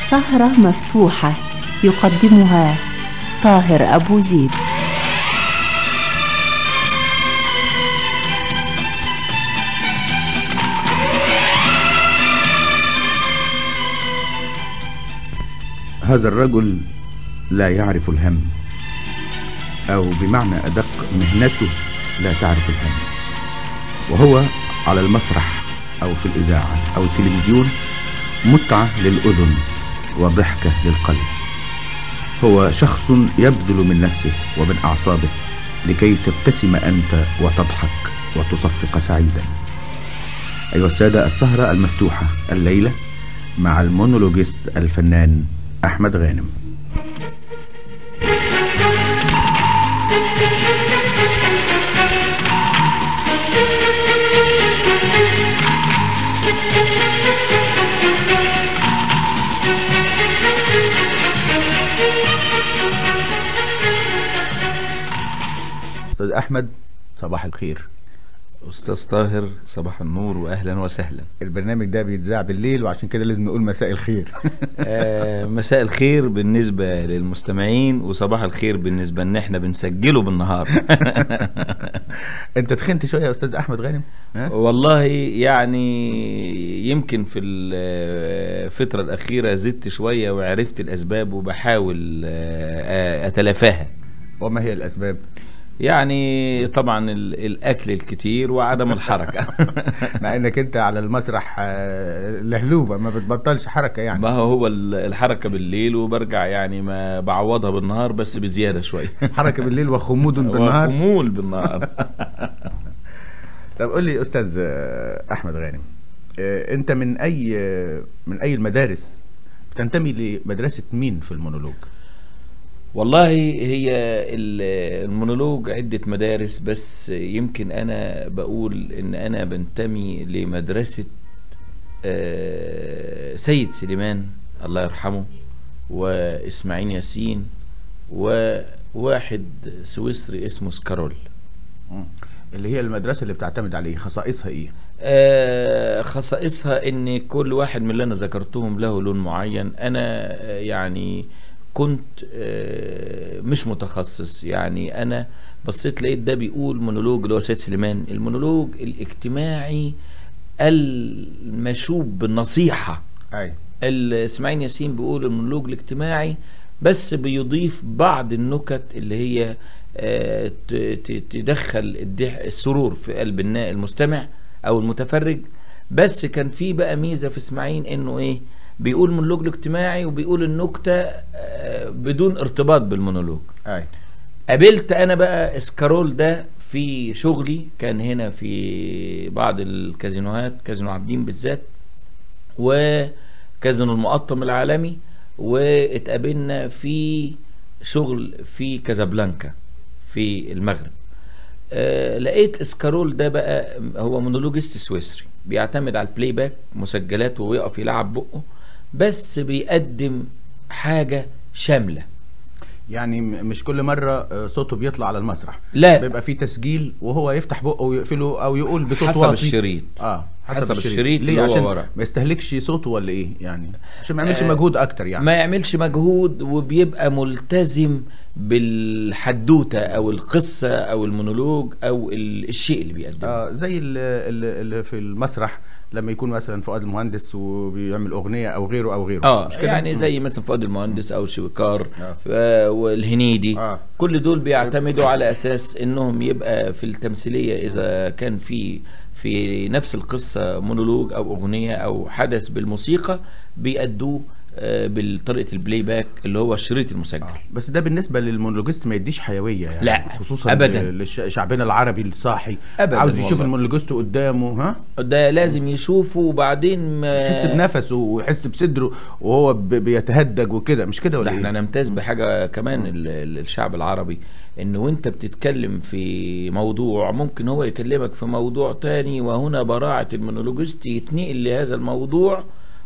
سهرة مفتوحة يقدمها طاهر أبو زيد هذا الرجل لا يعرف الهم أو بمعنى أدق مهنته لا تعرف الهم وهو على المسرح أو في الإذاعة أو التلفزيون متعة للأذن وضحكة للقلب هو شخص يبذل من نفسه ومن أعصابه لكي تبتسم أنت وتضحك وتصفق سعيدا أيها السادة السهرة المفتوحة الليلة مع المونولوجيست الفنان أحمد غانم أستاذ أحمد صباح الخير أستاذ طاهر صباح النور وأهلا وسهلا البرنامج ده بيتذاع بالليل وعشان كده لازم نقول مساء الخير آه مساء الخير بالنسبة للمستمعين وصباح الخير بالنسبة ان احنا بنسجله بالنهار انت تخنت شويه يا استاذ احمد غانم ها؟ والله يعني يمكن في الفترة الأخيرة زدت شوية وعرفت الأسباب وبحاول آه، أتلافاها وما هي الاسباب يعني طبعا ال- الأكل الكتير وعدم الحركة مع انك انت على المسرح آه، لهلوبه ما بتبطلش حركه يعني ما هو هو ال- الحركة بالليل وبرجع يعني ما بعوضها بالنهار بس بزيادة شوية حركه بالليل وخمود بالنهار وخمول بالنهار طب قول لي استاذ آه، احمد غانم آه، انت من اي آه، من اي المدارس بتنتمي لمدرسه مين في المونولوج والله هي ال- المونولوج عدة مدارس بس يمكن أنا بقول إن أنا بنتمي لمدرسة آه، سيد سليمان الله يرحمه وإسماعيل ياسين وواحد سويسري اسمه سكارول اللي هي المدرسه اللي بتعتمد عليه خصائصها ايه آه، خصائصها ان كل واحد من اللي انا ذكرتهم له لون معين انا آه، يعني كنت آه، مش متخصص يعني انا بصيت لقيت ده بيقول مونولوج اللي هو سيد سليمان المونولوج الاجتماعي المشوب بالنصيحه ايوه اسماعيل ياسين بيقول المونولوج الاجتماعي بس بيضيف بعض النكت اللي هي آه، ت- ت- تدخل الضح- السرور في قلب النا- المستمع او المتفرج بس كان في بقى ميزه في اسماعيل انه ايه بيقول مونولوج الاجتماعي وبيقول النكته آه، بدون ارتباط بالمونولوج ايوه قابلت انا بقى اسكارول ده في شغلي كان هنا في بعض الكازينوهات كازينو عابدين بالذات وكازينو المقطم العالمي واتقابلنا في شغل في كازابلانكا في المغرب آه لقيت اسكارول ده بقى هو مونولوجيست سويسري بيعتمد على البلاي باك مسجلات ويقف يلعب بقه بس بيقدم حاجة شاملة يعني م- مش كل مره آه، صوته بيطلع على المسرح لا. بيبقى في تسجيل وهو يفتح بقه ويقفله او يقول بصوت حسب واطي الشريط. اه حسب الشريط اللي ليه هو عشان ورا. ما يستهلكش صوته ولا ايه يعني عشان ما يعملش آه، مجهود اكتر يعني ما يعملش مجهود وبيبقى ملتزم بالحدوتة او القصة او المونولوج او ال- الشيء اللي بيقدمه آه زي اللي, اللي في المسرح لما يكون مثلا فؤاد المهندس وبيعمل اغنيه او غيره او غيره اه مش كده؟ يعني مم. زي مثلا فؤاد المهندس او شويكار آه. آه والهنيدي آه. كل دول بيعتمدوا على اساس انهم يبقى في التمثيليه اذا كان في في نفس القصه مونولوج او اغنيه او حدث بالموسيقى بيأدوه آه بالطريقه البلاي باك اللي هو الشريط المسجل بس ده بالنسبه للمونولوجيست ما يديش حيويه يعني لا، خصوصا أبداً. لشعبنا العربي الصاحي أبداً عاوز يشوف والله. المونولوجيست قدامه ها ده لازم يشوفه وبعدين ما يحس بنفسه ويحس بصدره وهو ب- بيتهدج وكده مش كده ده ولا احنا ايه؟ نمتاز بحاجه كمان ال- ال- الشعب العربي ان وانت بتتكلم في موضوع ممكن هو يكلمك في موضوع تاني وهنا براعه المونولوجيست يتنقل لهذا الموضوع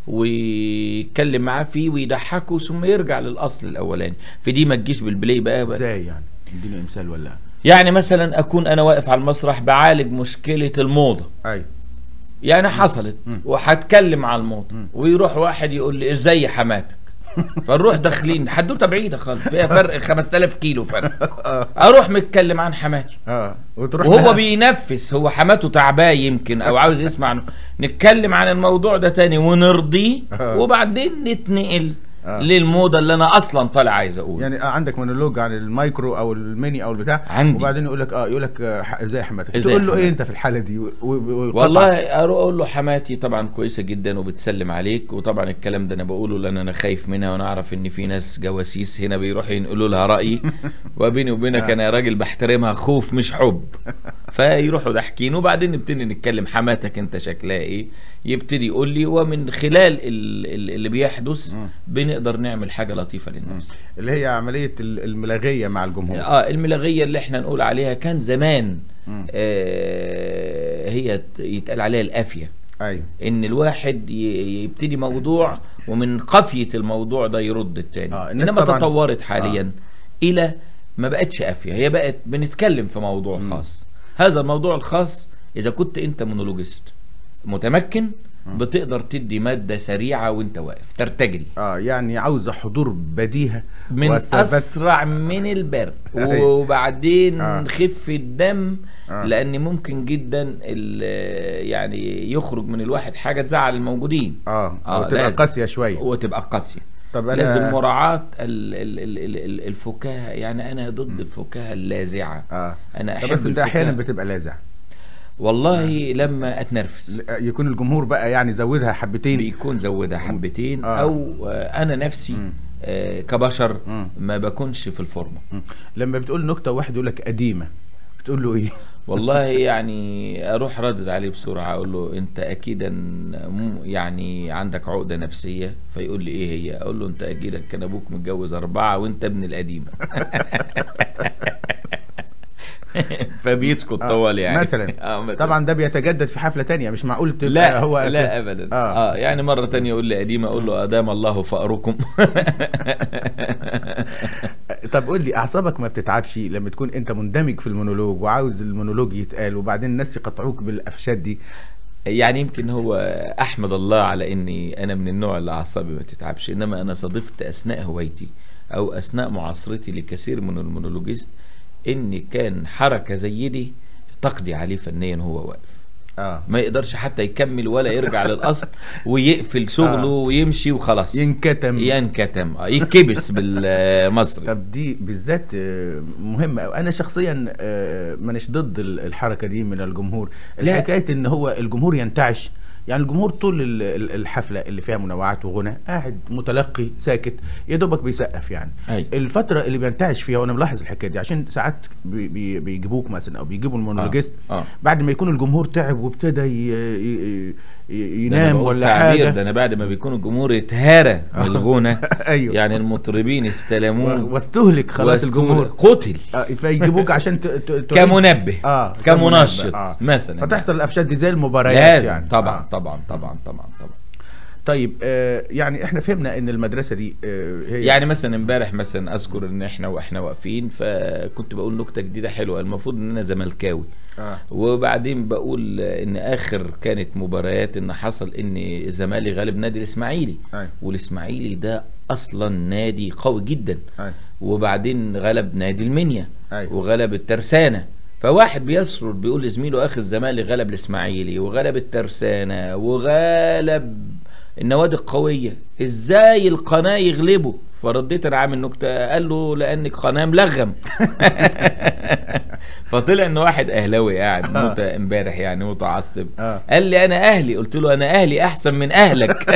ويتكلم معاه فيه ويضحكه ثم يرجع للاصل الاولاني في دي ما تجيش بالبلاي بقى, بقى ازاي يعني؟ اديني مثال ولا يعني مثلا اكون انا واقف على المسرح بعالج مشكله الموضه ايوه يعني حصلت مم. وهتكلم على الموضه مم. ويروح واحد يقول لي ازاي حماتك فنروح داخلين حدوته بعيده خالص فيها فرق 5000 كيلو فرق اروح متكلم عن حماتي اه وتروح وهو لها- بينفس هو حماته تعباه يمكن او عاوز يسمع عنه نتكلم عن الموضوع ده تاني ونرضيه آه. وبعدين نتنقل آه. للموضه اللي انا اصلا طالع عايز اقول يعني آه عندك مونولوج عن المايكرو او الميني او البتاع عندي. وبعدين يقول لك اه يقول لك آه، ح- ازاي حماتك إزاي تقول له ايه حماتك؟ انت في الحاله دي و- و- ويقطع. والله اروح اقول له حماتي طبعا كويسه جدا وبتسلم عليك وطبعا الكلام ده انا بقوله لان انا خايف منها وانا اعرف ان في ناس جواسيس هنا بيروحوا ينقلوا لها رايي وبيني وبينك انا راجل بحترمها خوف مش حب فيروحوا ضاحكين وبعدين نبتدي نتكلم حماتك انت شكلها ايه يبتدي يقول لي ومن خلال ال- ال- اللي بيحدث بنقدر نعمل حاجه لطيفه للناس اللي هي عمليه ال- الملاغيه مع الجمهور اه الملغيه اللي احنا نقول عليها كان زمان مم. آه هي ت- يتقال عليها القافيه ايوه ان الواحد ي- يبتدي موضوع ومن قافيه الموضوع ده يرد التاني آه، الناس انما طبعاً- تطورت حاليا الى ما بقتش قافيه هي بقت بنتكلم في موضوع خاص هذا الموضوع الخاص اذا كنت انت مونولوجيست متمكن بتقدر تدي ماده سريعه وانت واقف ترتجل اه يعني عاوزه حضور بديهه من وثبات. اسرع من البرق أيوة. وبعدين آه. خفه دم آه. لان ممكن جدا ال- يعني يخرج من الواحد حاجه تزعل الموجودين اه, آه، وتبقى لازم. قاسيه شويه وتبقى قاسيه طب انا لازم مراعاة ال- ال- ال- ال- ال- الفكاهة يعني أنا ضد الفكاهة اللاذعة اه أنا طب أحب بس انت احيانا الفكاهة بتبقى لاذع والله لما أتنرفز ل- يكون الجمهور بقى يعني زودها حبتين بيكون زودها حبتين آه. أو آه، أنا نفسي مم. آه، كبشر مم. ما بكونش في الفورمة مم. لما بتقول نكته واحد يقول لك قديمه بتقول له ايه والله يعني اروح ردد عليه بسرعه اقول له انت اكيدا مو يعني عندك عقده نفسيه فيقول لي ايه هي اقول له انت اكيدا كان ابوك متجوز اربعه وانت ابن القديمه فبيسكت آه، طوال يعني مثلا آه مثلا طبعا ده بيتجدد في حفله تانية مش معقول تبقى لا هو هو لا ابدا آه. آه. اه يعني مره تانية يقول لي قديمه اقول له ادام الله فقركم طب قول لي اعصابك ما بتتعبش لما تكون انت مندمج في المونولوج وعاوز المونولوج يتقال وبعدين الناس يقطعوك بالافشات دي يعني يمكن هو احمد الله على اني انا من النوع اللي اعصابي ما تتعبش انما انا صادفت اثناء هوايتي او اثناء معاصرتي لكثير من المونولوجيست ان كان حركه زي دي تقضي عليه فنيا وهو واقف اه ما يقدرش حتى يكمل ولا يرجع للاصل ويقفل شغله آه. ويمشي وخلاص ينكتم ينكتم آه، يتكبس بالمصري طب دي بالذات آه، مهمة أوي أنا شخصيا آه، مانيش ضد ال- الحركة دي من الجمهور لا. الحكاية إن هو الجمهور ينتعش يعني الجمهور طول ال- ال- الحفلة اللي فيها منوعات وغنى قاعد متلقي ساكت يا دوبك بيسقف يعني أيوة. الفترة اللي بينتعش فيها وأنا ملاحظ الحكاية دي عشان ساعات بي بي بيجيبوك مثلا أو بيجيبوا المونولوجيست آه. آه. بعد ما يكون الجمهور تعب وابتدى ي- ي- ي- ده أنا ينام بقول ولا تعبير، حاجة ده انا بعد ما بيكون الجمهور اتهرى من الغنى أيوة. يعني المطربين استلموه و- واستهلك خلاص واستول- الجمهور قتل آه، فيجيبوك عشان ت- ت- تعيد- كمنبه اه كمنشط كمنبه، آه. مثلا فتحصل الافشات دي زي المباريات لازم يعني طبعا آه. طبعا طبعا طبعا طبعا طيب آه يعني احنا فهمنا ان المدرسه دي آه هي يعني مثلا امبارح مثلا اذكر ان احنا واحنا واقفين فكنت بقول نكته جديده حلوه المفروض ان انا زملكاوي آه. وبعدين بقول ان اخر كانت مباريات ان حصل ان الزمالك غالب نادي الاسماعيلي أيوة. والاسماعيلي ده اصلا نادي قوي جدا أيوة. وبعدين غلب نادي المنيا أيوة. وغلب الترسانه فواحد بيسرر بيقول لزميله اخي الزمالك غلب الاسماعيلي وغلب الترسانه وغلب النوادي القويه ازاي القناه يغلبه فرديت انا عامل نكته قال له لانك قناه ملغم فطلع ان واحد اهلاوي قاعد مت- امبارح يعني متعصب آه. قال لي انا اهلي قلت له انا اهلي احسن من اهلك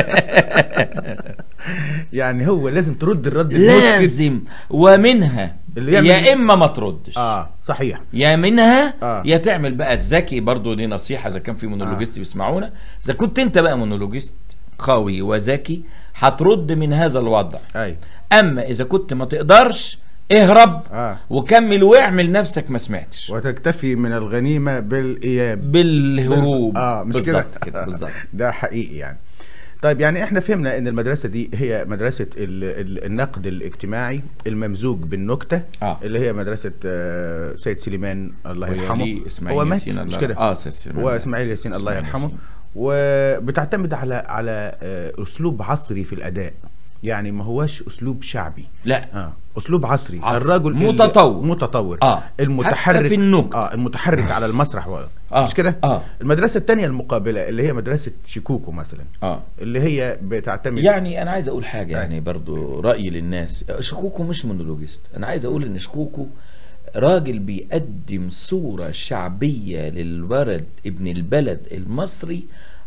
يعني هو لازم ترد الرد المسكت لازم ومنها اللي يعمل- يا اما ما تردش اه صحيح يا منها آه. يا تعمل بقى الذكي برضو دي نصيحه اذا كان في مونولوجيست بيسمعونا اذا كنت انت بقى مونولوجيست قوي وذكي هترد من هذا الوضع ايوه اما اذا كنت ما تقدرش اهرب آه. وكمل واعمل نفسك ما سمعتش وتكتفي من الغنيمه بالاياب بالهروب اه مش كده بالظبط كده بالظبط ده حقيقي يعني طيب يعني احنا فهمنا ان المدرسه دي هي مدرسه ال ال النقد الاجتماعي الممزوج بالنكته آه. اللي هي مدرسه آه سيد سليمان الله يرحمه ولي اسماعيل هو مات ياسين مش الله كده اه سيد سليمان. هو اسماعيل ياسين الله إسماعيل يرحمه ياسين. وبتعتمد على على آه، اسلوب عصري في الاداء يعني ما هوش اسلوب شعبي لا اه اسلوب عصري, عصري. الرجل اللي- متطور. متطور آه. المتحرك حتى في النكت. اه المتحرك على المسرح و... آه. مش كده آه. المدرسه الثانيه المقابله اللي هي مدرسه شيكوكو مثلا اه اللي هي بتعتمد يعني انا عايز اقول حاجه أي. يعني برضو رايي للناس شكوكو مش مونولوجيست انا عايز اقول ان شكوكو راجل بيقدم صوره شعبيه للولد ابن البلد المصري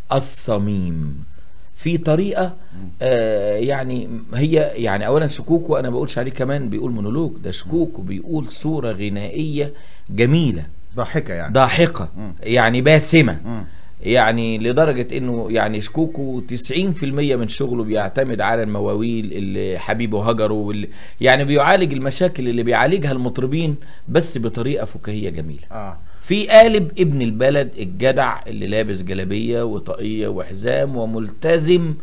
الصميم في طريقه آه يعني هي يعني اولا شكوكو انا بقولش عليه كمان بيقول مونولوج ده شكوكو بيقول صوره غنائيه جميله ضاحكه يعني ضاحكه مم. يعني باسمه مم. يعني لدرجة انه يعني شكوكو 90% من شغله بيعتمد على المواويل اللي حبيبه هجره واللي يعني بيعالج المشاكل اللي بيعالجها المطربين بس بطريقة فكاهية جميلة اه في قالب ابن البلد الجدع اللي لابس جلابية وطاقية وحزام وملتزم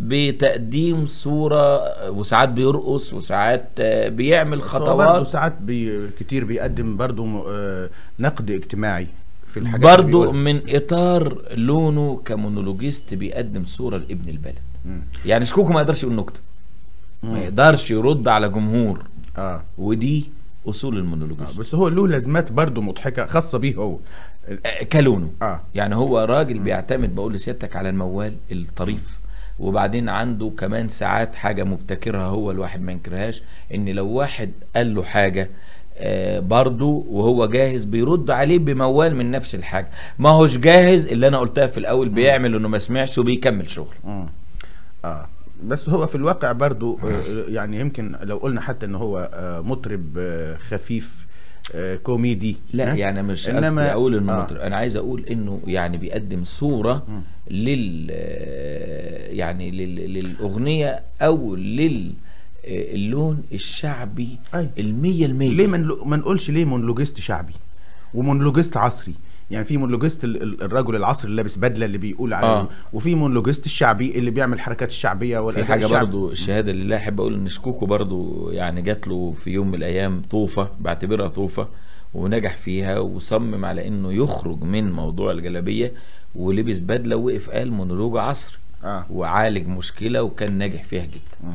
بتقديم صورة وساعات بيرقص وساعات آه، بيعمل بس هو برضه خطوات ساعات بي... كتير بيقدم برضه م- آه نقد اجتماعي في الحاجات اللي برضو بيقولها. من اطار لونه كمونولوجيست بيقدم صورة لابن البلد مم. يعني شكوكو ما يقدرش يقول نكته ما مم. يقدرش يرد على جمهور اه ودي اصول آه، المونولوجيست بس هو له لازمات برضه مضحكه خاصه بيه هو آه، كلونه اه يعني هو راجل بيعتمد بقول لسيادتك على الموال الطريف وبعدين عنده كمان ساعات حاجة مبتكرها هو الواحد ما ينكرهاش ان لو واحد قال له حاجة آه برضو وهو جاهز بيرد عليه بموال من نفس الحاجة ما هوش جاهز اللي انا قلتها في الاول بيعمل انه ما سمعش وبيكمل شغل مم. اه بس هو في الواقع برضو آه، يعني يمكن لو قلنا حتى ان هو آه، مطرب آه، خفيف آه، كوميدي لا ها؟ يعني مش إنما- قصدي اقول انه آه. مطرب انا عايز اقول انه يعني بيقدم صوره مم. لل آه، يعني لل... للاغنيه او لل آه، اللون الشعبي أي. المية المية ليه ما نل- ما نقولش ليه مونولوجيست شعبي ومونولوجيست عصري يعني في مونولوجيست ال- ال- الرجل العصري اللي لابس بدله اللي بيقول على آه. وفي مونولوجيست الشعبي اللي بيعمل الحركات الشعبيه في والاداء حاجه الشعبي. برضو الشهاده لله احب اقول ان شكوكو برضو يعني جات له في يوم من الايام طوفه بعتبرها طوفه ونجح فيها وصمم على انه يخرج من موضوع الجلابيه ولبس بدله ووقف قال مونولوج عصري اه وعالج مشكله وكان ناجح فيها جدا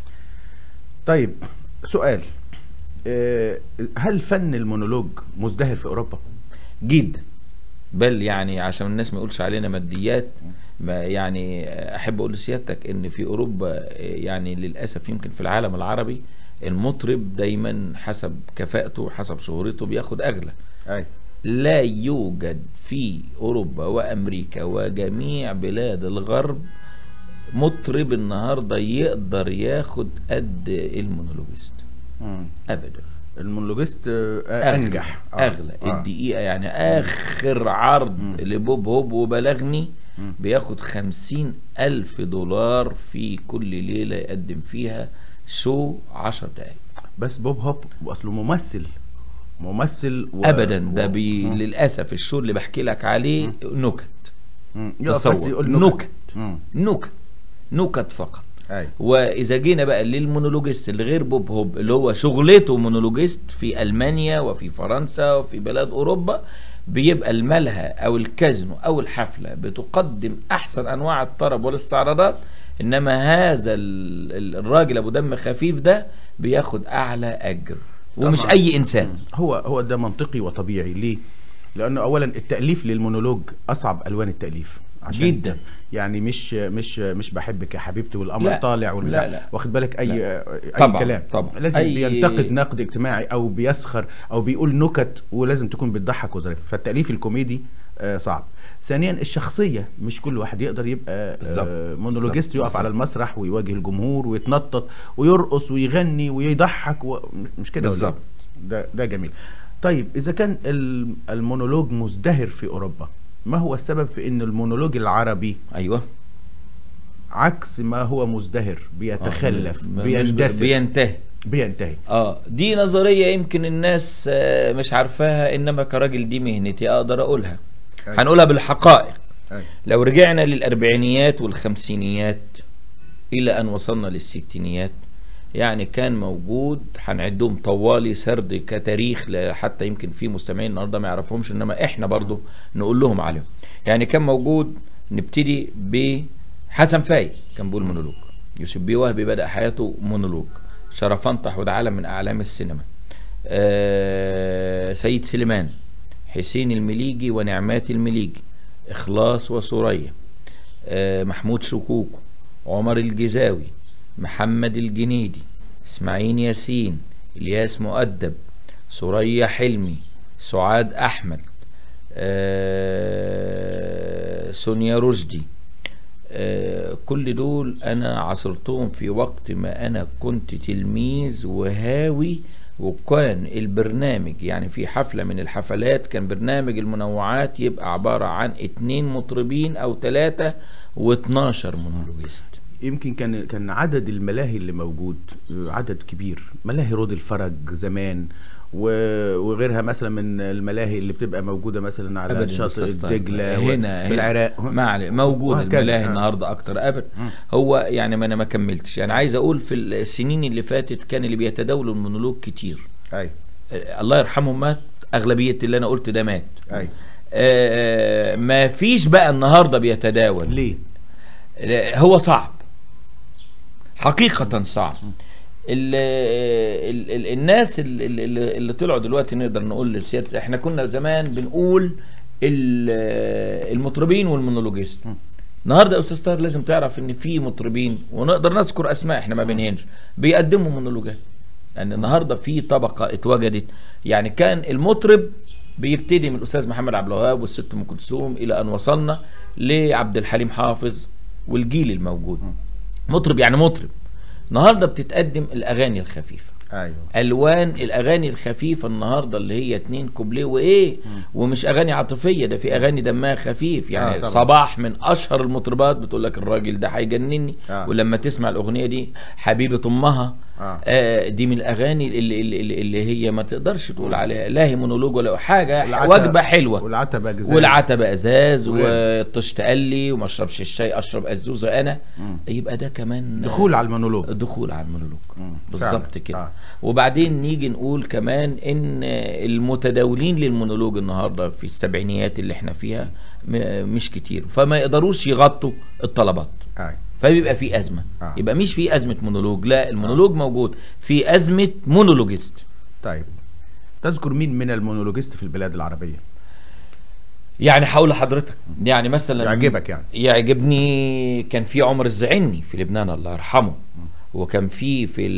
طيب سؤال آه، هل فن المونولوج مزدهر في اوروبا؟ جدا بل يعني عشان الناس ما يقولش علينا ماديات ما يعني احب اقول لسيادتك ان في اوروبا يعني للاسف يمكن في العالم العربي المطرب دايما حسب كفاءته حسب شهرته بياخد اغلى اي لا يوجد في اوروبا وامريكا وجميع بلاد الغرب مطرب النهارده يقدر ياخد قد المونولوجيست مم. ابدا المونولوجيست آه، أغلى. انجح آه. اغلى آه. الدقيقه يعني اخر عرض مم. لبوب هوب وبلغني مم. بياخد خمسين الف دولار في كل ليله يقدم فيها شو عشر دقايق بس بوب هوب اصله ممثل ممثل و... ابدا ده بي مم. للاسف الشو اللي بحكي لك عليه نكت مم. يقف بس تصور يقول نكت مم. نكت نكت فقط اي واذا جينا بقى للمونولوجيست اللي غير بوب هوب اللي هو شغلته مونولوجيست في المانيا وفي فرنسا وفي بلاد اوروبا بيبقى الملهى او الكازينو او الحفله بتقدم احسن انواع الطرب والاستعراضات انما هذا ال- ال- الراجل ابو دم خفيف ده بياخد اعلى اجر ومش طبعاً. اي انسان هو هو ده منطقي وطبيعي ليه؟ لانه اولا التاليف للمونولوج اصعب الوان التاليف جداً. يعني مش مش مش بحبك يا حبيبتي والقمر لا، طالع والبتاع. لا، لا. واخد بالك اي لا. اي طبعاً، كلام طبعاً. لازم أي- بينتقد نقد اجتماعي او بيسخر او بيقول نكت ولازم تكون بتضحك وظريفه فالتاليف الكوميدي آه، صعب ثانيا الشخصيه مش كل واحد يقدر يبقى بالظبط. آه، مونولوجيست بالظبط. يقف على المسرح ويواجه الجمهور ويتنطط ويرقص ويغني ويضحك و... مش كده ولا بالظبط. إيه؟ ده ده جميل طيب اذا كان ال- المونولوج مزدهر في اوروبا ما هو السبب في ان المونولوج العربي ايوه عكس ما هو مزدهر بيتخلف آه، م- مش بيندثر بينتهي بينتهي اه دي نظرية يمكن الناس آه، مش عارفاها انما كراجل دي مهنتي اقدر اقولها أيوة. هنقولها بالحقائق أيوة. لو رجعنا للاربعينيات والخمسينيات الى ان وصلنا للستينيات يعني كان موجود هنعدهم طوالي سرد كتاريخ ل- حتى يمكن في مستمعين النهارده ما يعرفهمش انما احنا برضو نقول لهم عليهم يعني كان موجود نبتدي بحسن فايق كان بيقول مونولوج يوسف بيه وهبي بدأ حياته مونولوج شرفنطة حود عالم من أعلام السينما آه سيد سليمان حسين المليجي ونعمات المليجي إخلاص وسورية آه محمود شكوكو عمر الجزاوي محمد الجنيدي اسماعيل ياسين الياس مؤدب سوريا حلمي سعاد احمد آه سونيا رشدي آه كل دول انا عاصرتهم في وقت ما انا كنت تلميذ وهاوي وكان البرنامج يعني في حفلة من الحفلات كان برنامج المنوعات يبقى عبارة عن اتنين مطربين او ثلاثة واتناشر مونولوجيست يمكن كان كان عدد الملاهي اللي موجود آه، عدد كبير ملاهي رود الفرج زمان و- وغيرها مثلا من الملاهي اللي بتبقى موجوده مثلا على ابدا يا شاطئ أستاذ طارق. دجله و- هنا في هنا العراق ما عليه موجود وهكذا. الملاهي آه. النهارده اكتر ابدا هو يعني ما انا ما كملتش يعني عايز اقول في السنين اللي فاتت كان اللي بيتداولوا المونولوج كتير ايوه آه، الله يرحمه مات اغلبيه اللي انا قلت ده مات ايوه آه ما فيش بقى النهارده بيتداول ليه؟ لا، هو صعب حقيقة صعب ال ال ال الناس اللي, اللي, اللي طلعوا دلوقتي نقدر نقول للسيادة احنا كنا زمان بنقول ال- المطربين والمونولوجيست النهارده يا استاذ طاهر لازم تعرف ان في مطربين ونقدر نذكر اسماء احنا ما بنهنش بيقدموا مونولوجات لان النهارده في طبقه اتوجدت يعني كان المطرب بيبتدي من الاستاذ محمد عبد الوهاب والست ام كلثوم الى ان وصلنا لعبد الحليم حافظ والجيل الموجود مطرب يعني مطرب النهارده بتتقدم الاغاني الخفيفه ايوه الوان الاغاني الخفيفه النهارده اللي هي اتنين كوبليه وايه ومش اغاني عاطفيه ده في اغاني دمها خفيف يعني آه، طبعا. صباح من اشهر المطربات بتقول لك الراجل ده هيجنني آه. ولما تسمع الاغنيه دي حبيبه امها آه. آه دي من الاغاني اللي, اللي, اللي هي ما تقدرش تقول عليها لا هي مونولوج ولا حاجه والعتبة- وجبه حلوه والعتبة جزاز والعتبة ازاز وغيره. والطش تقلي وما اشربش الشاي اشرب ازوزه انا يبقى ده كمان دخول على المونولوج دخول على المونولوج مم. بالظبط فعلا. كده آه. وبعدين نيجي نقول كمان ان المتداولين للمونولوج النهارده في السبعينيات اللي احنا فيها م- مش كتير فما يقدروش يغطوا الطلبات ايوه فبيبقى في ازمه آه. يبقى مش في ازمه مونولوج لا المونولوج موجود في ازمه مونولوجيست طيب تذكر مين من المونولوجيست في البلاد العربيه؟ يعني هقول لحضرتك يعني مثلا يعجبك يعني يعجبني كان في عمر الزعيني في لبنان الله يرحمه وكان في في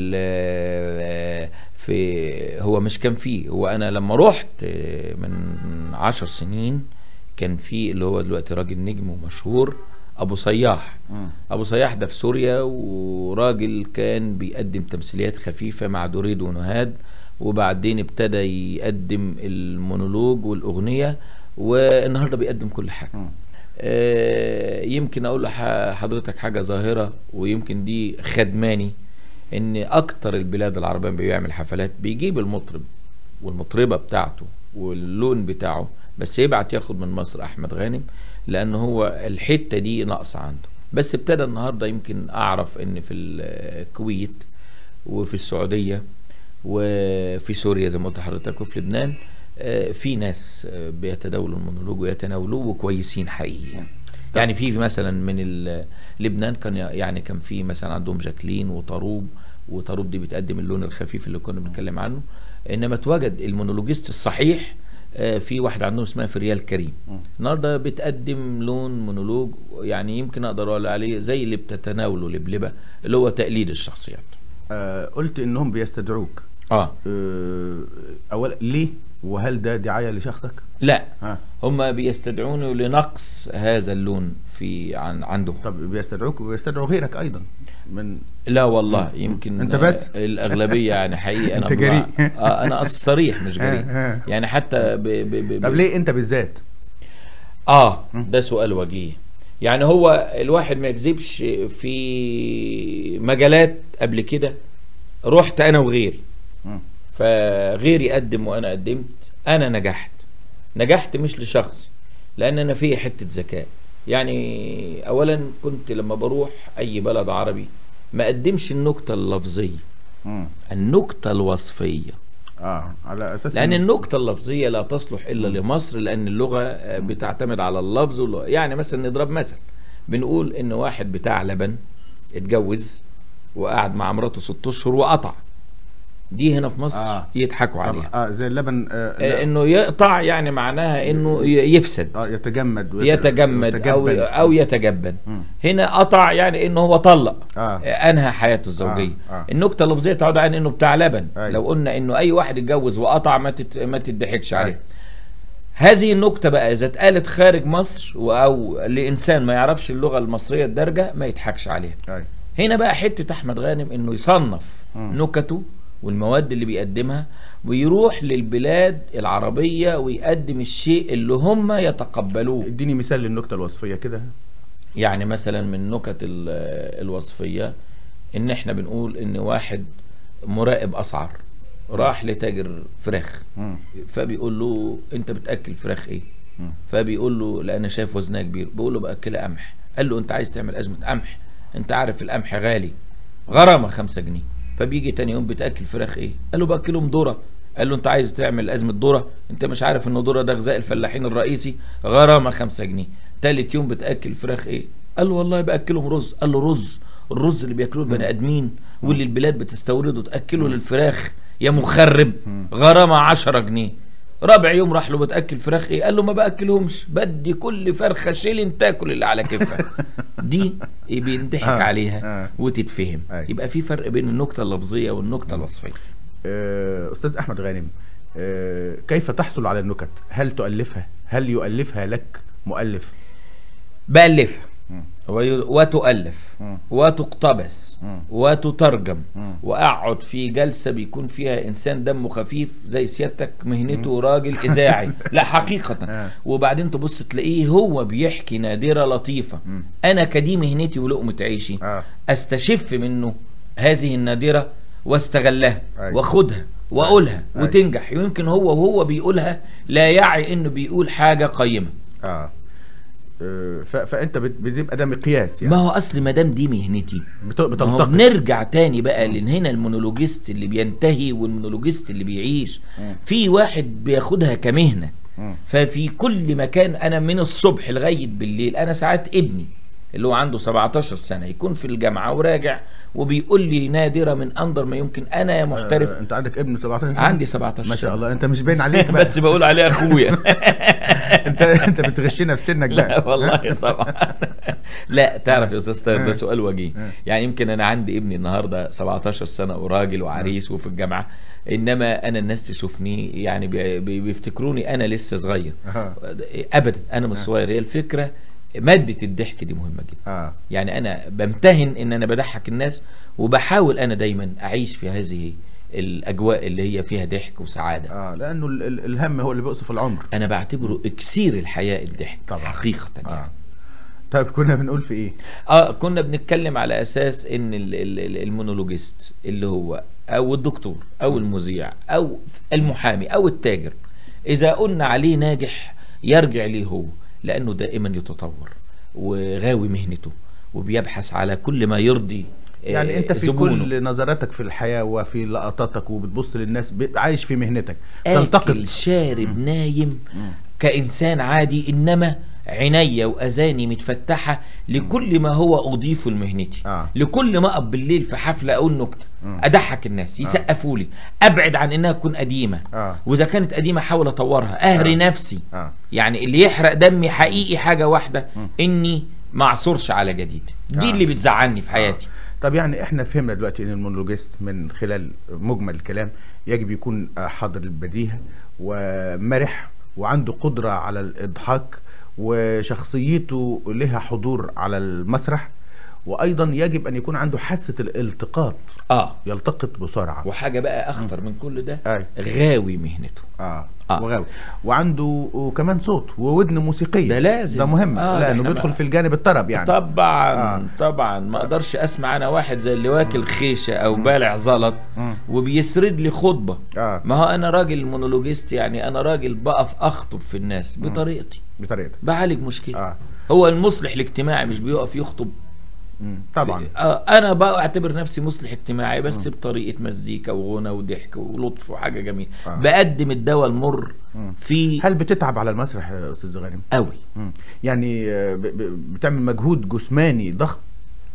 ال- في هو مش كان في هو انا لما رحت من عشر سنين كان في اللي هو دلوقتي راجل نجم ومشهور ابو صياح مم. ابو صياح ده في سوريا وراجل كان بيقدم تمثيليات خفيفه مع دريد ونهاد وبعدين ابتدى يقدم المونولوج والاغنيه والنهارده بيقدم كل حاجه مم. آه، يمكن اقول لحضرتك حاجه ظاهره ويمكن دي خدماني ان اكتر البلاد العربيه بيعمل حفلات بيجيب المطرب والمطربه بتاعته واللون بتاعه بس يبعت ياخد من مصر احمد غانم لان هو الحته دي ناقصه عنده بس ابتدى النهارده يمكن اعرف ان في الكويت وفي السعوديه وفي سوريا زي ما قلت لحضرتك وفي لبنان آه، في ناس آه، بيتداولوا المونولوج ويتناولوه وكويسين حقيقي يعني. يعني في في مثلا من ال- لبنان كان ي- يعني كان في مثلا عندهم جاكلين وطروب وطروب دي بتقدم اللون الخفيف اللي كنا بنتكلم عنه انما اتوجد المونولوجيست الصحيح آه، في واحد عندهم اسمها فريال كريم النهارده بتقدم لون مونولوج يعني يمكن اقدر اقول عليه زي اللي بتتناوله لبلبه اللي هو تقليد الشخصيات آه قلت انهم بيستدعوك اه آه اولا ليه وهل ده دعايه لشخصك؟ لا ها هم بيستدعوني لنقص هذا اللون في عن عندهم طب بيستدعوك ويستدعوا غيرك ايضا من لا والله يمكن أنت بس؟ آه، الاغلبيه يعني حقيقي انا أنت جريء. ببع- اه انا أصل صريح مش جريء ها، ها. يعني حتى ب ب ب طب ب- ليه انت بالذات؟ اه ده سؤال وجيه يعني هو الواحد ما يكذبش في مجالات قبل كده رحت انا وغيري مم. فغيري قدم وانا قدمت انا نجحت نجحت مش لشخصي لان انا فيا حته ذكاء يعني اولا كنت لما بروح اي بلد عربي ما اقدمش النكته اللفظيه مم. النكته الوصفيه اه على اساس لان إنه- النكته اللفظيه لا تصلح الا لمصر لان اللغه آه، بتعتمد على اللفظ واللغة. يعني مثلا نضرب مثل بنقول ان واحد بتاع لبن اتجوز وقعد مع مراته ست اشهر وقطع دي هنا في مصر آه. يضحكوا عليها اه زي اللبن آه آه، لا. انه يقطع يعني معناها انه ي- يفسد اه يتجمد ويت- يتجمد او ويتجبن. او يتجبن مم. هنا قطع يعني انه هو طلق آه. انهى حياته الزوجيه آه، آه. النكته اللفظيه تعود على انه بتاع لبن أيوة. لو قلنا انه اي واحد اتجوز وقطع ما تت... ما تضحكش عليه أيوة. هذه النكته بقى اذا اتقالت خارج مصر و- او لانسان ما يعرفش اللغه المصريه الدارجه ما يضحكش عليها أيوة. هنا بقى حته احمد غانم انه يصنف مم. نكته والمواد اللي بيقدمها ويروح للبلاد العربيه ويقدم الشيء اللي هم يتقبلوه اديني مثال للنكته الوصفيه كده يعني مثلا من النكت ال- الوصفية ان احنا بنقول ان واحد مراقب اسعار راح لتاجر فراخ مم. فبيقول له انت بتاكل فراخ ايه مم. فبيقول له لا انا شايف وزنها كبير بيقول له باكلها قمح قال له انت عايز تعمل ازمه قمح انت عارف القمح غالي غرامه خمسة جنيه فبيجي تاني يوم بتاكل فراخ ايه قال له باكلهم ذره قال له انت عايز تعمل ازمه ذره انت مش عارف ان ذره ده غذاء الفلاحين الرئيسي غرامه خمسة جنيه تالت يوم بتاكل فراخ ايه قال له والله باكلهم رز قال له رز الرز اللي بياكلوه البني ادمين واللي البلاد بتستورده تاكله للفراخ يا مخرب غرامه 10 جنيه رابع يوم راح له بتاكل فراخ ايه قال له ما باكلهمش بدي كل فرخه شيلين تاكل اللي على كيفها دي إيه بينضحك آه، عليها آه. وتتفهم أيوة. يبقى في فرق بين النكته اللفظيه والنكته الوصفيه آه، استاذ احمد غانم آه، كيف تحصل على النكت هل تؤلفها هل يؤلفها لك مؤلف بألفها مم. وي- وتؤلف مم. وتقتبس مم. وتترجم مم. واقعد في جلسه بيكون فيها انسان دمه خفيف زي سيادتك مهنته راجل اذاعي لا حقيقه آه. وبعدين تبص تلاقيه هو بيحكي نادره لطيفه مم. انا كدي مهنتي ولقمه عيشي آه. استشف منه هذه النادره واستغلها أيوة. واخدها واقولها أيوة. وتنجح يمكن هو وهو بيقولها لا يعي انه بيقول حاجه قيمه اه آه، ف- فانت بت- بتبقى ده مقياس يعني ما هو اصل ما دام دي مهنتي بت- ما هو بتلتقط بنرجع تاني بقى لان هنا المونولوجيست اللي بينتهي والمونولوجيست اللي بيعيش مم. في واحد بياخدها كمهنه مم. ففي كل مكان انا من الصبح لغايه بالليل انا ساعات ابني اللي هو عنده 17 سنه يكون في الجامعه وراجع وبيقول لي نادره من انظر ما يمكن انا يا محترف آه، انت عندك ابن 17 سنه عندي 17 ما شاء سنة. الله انت مش باين عليك بقى بس بقول عليه اخويا انت انت بتغشنا في سنك بقى لا والله طبعا لا تعرف يا استاذ طاهر آه. ده سؤال وجيه آه. يعني يمكن انا عندي ابني النهارده 17 سنه وراجل وعريس وفي الجامعه انما انا الناس تشوفني يعني بي- بي- بيفتكروني انا لسه صغير آه. ابدا انا مش صغير هي الفكره ماده الضحك دي مهمه جدا اه يعني انا بمتهن ان انا بضحك الناس وبحاول انا دايما اعيش في هذه الاجواء اللي هي فيها ضحك وسعاده اه لانه ال- ال- الهم هو اللي بيقصف العمر انا بعتبره اكسير الحياه الضحك طبعا. حقيقه يعني. اه طيب كنا بنقول في ايه اه كنا بنتكلم على اساس ان ال- ال- ال- المونولوجيست اللي هو او الدكتور او المذيع او المحامي او التاجر اذا قلنا عليه ناجح يرجع ليه هو لانه دائما يتطور وغاوي مهنته وبيبحث على كل ما يرضي آه، يعني انت في زبونه. كل نظراتك في الحياه وفي لقطاتك وبتبص للناس ب- عايش في مهنتك تلتقط اكل شارب نايم كانسان عادي انما عينيا واذاني متفتحه لكل ما هو اضيفه لمهنتي آه. لكل ما اقف بالليل في حفله اقول نكته اضحك الناس يسقفوا لي ابعد عن انها تكون قديمه آه. واذا كانت قديمه احاول اطورها اهري آه. نفسي آه. يعني اللي يحرق دمي حقيقي حاجه واحده اني ما اعصرش على جديد دي آه. اللي بتزعلني في حياتي طب يعني احنا فهمنا دلوقتي ان المونولوجيست من خلال مجمل الكلام يجب يكون آه، حاضر البديهه ومرح وعنده قدره على الاضحاك وشخصيته لها حضور على المسرح وايضا يجب ان يكون عنده حاسه الالتقاط اه يلتقط بسرعه وحاجه بقى اخطر من كل ده أي. غاوي مهنته اه, آه. وغاوي وعنده كمان صوت وودن موسيقيه ده لازم. ده مهم آه، ده لانه إحنا بيدخل بقى- في الجانب الطرب يعني طبعا آه. آه. طبعا ما اقدرش اسمع انا واحد زي اللي واكل خيشه او بالع زلط مم. وبيسرد لي خطبه آه. ما هو انا راجل مونولوجيست يعني انا راجل بقف اخطب في الناس بطريقتي بطريقتك بعالج مشكله آه. هو المصلح الاجتماعي مش بيقف يخطب مم. طبعا آه انا بقى اعتبر نفسي مصلح اجتماعي بس بطريقه مزيكا وغنى وضحك ولطف وحاجه جميله آه. بقدم الدواء المر مم. في هل بتتعب على المسرح يا استاذ غانم قوي مم. يعني آه، ب- ب- بتعمل مجهود جسماني ضخم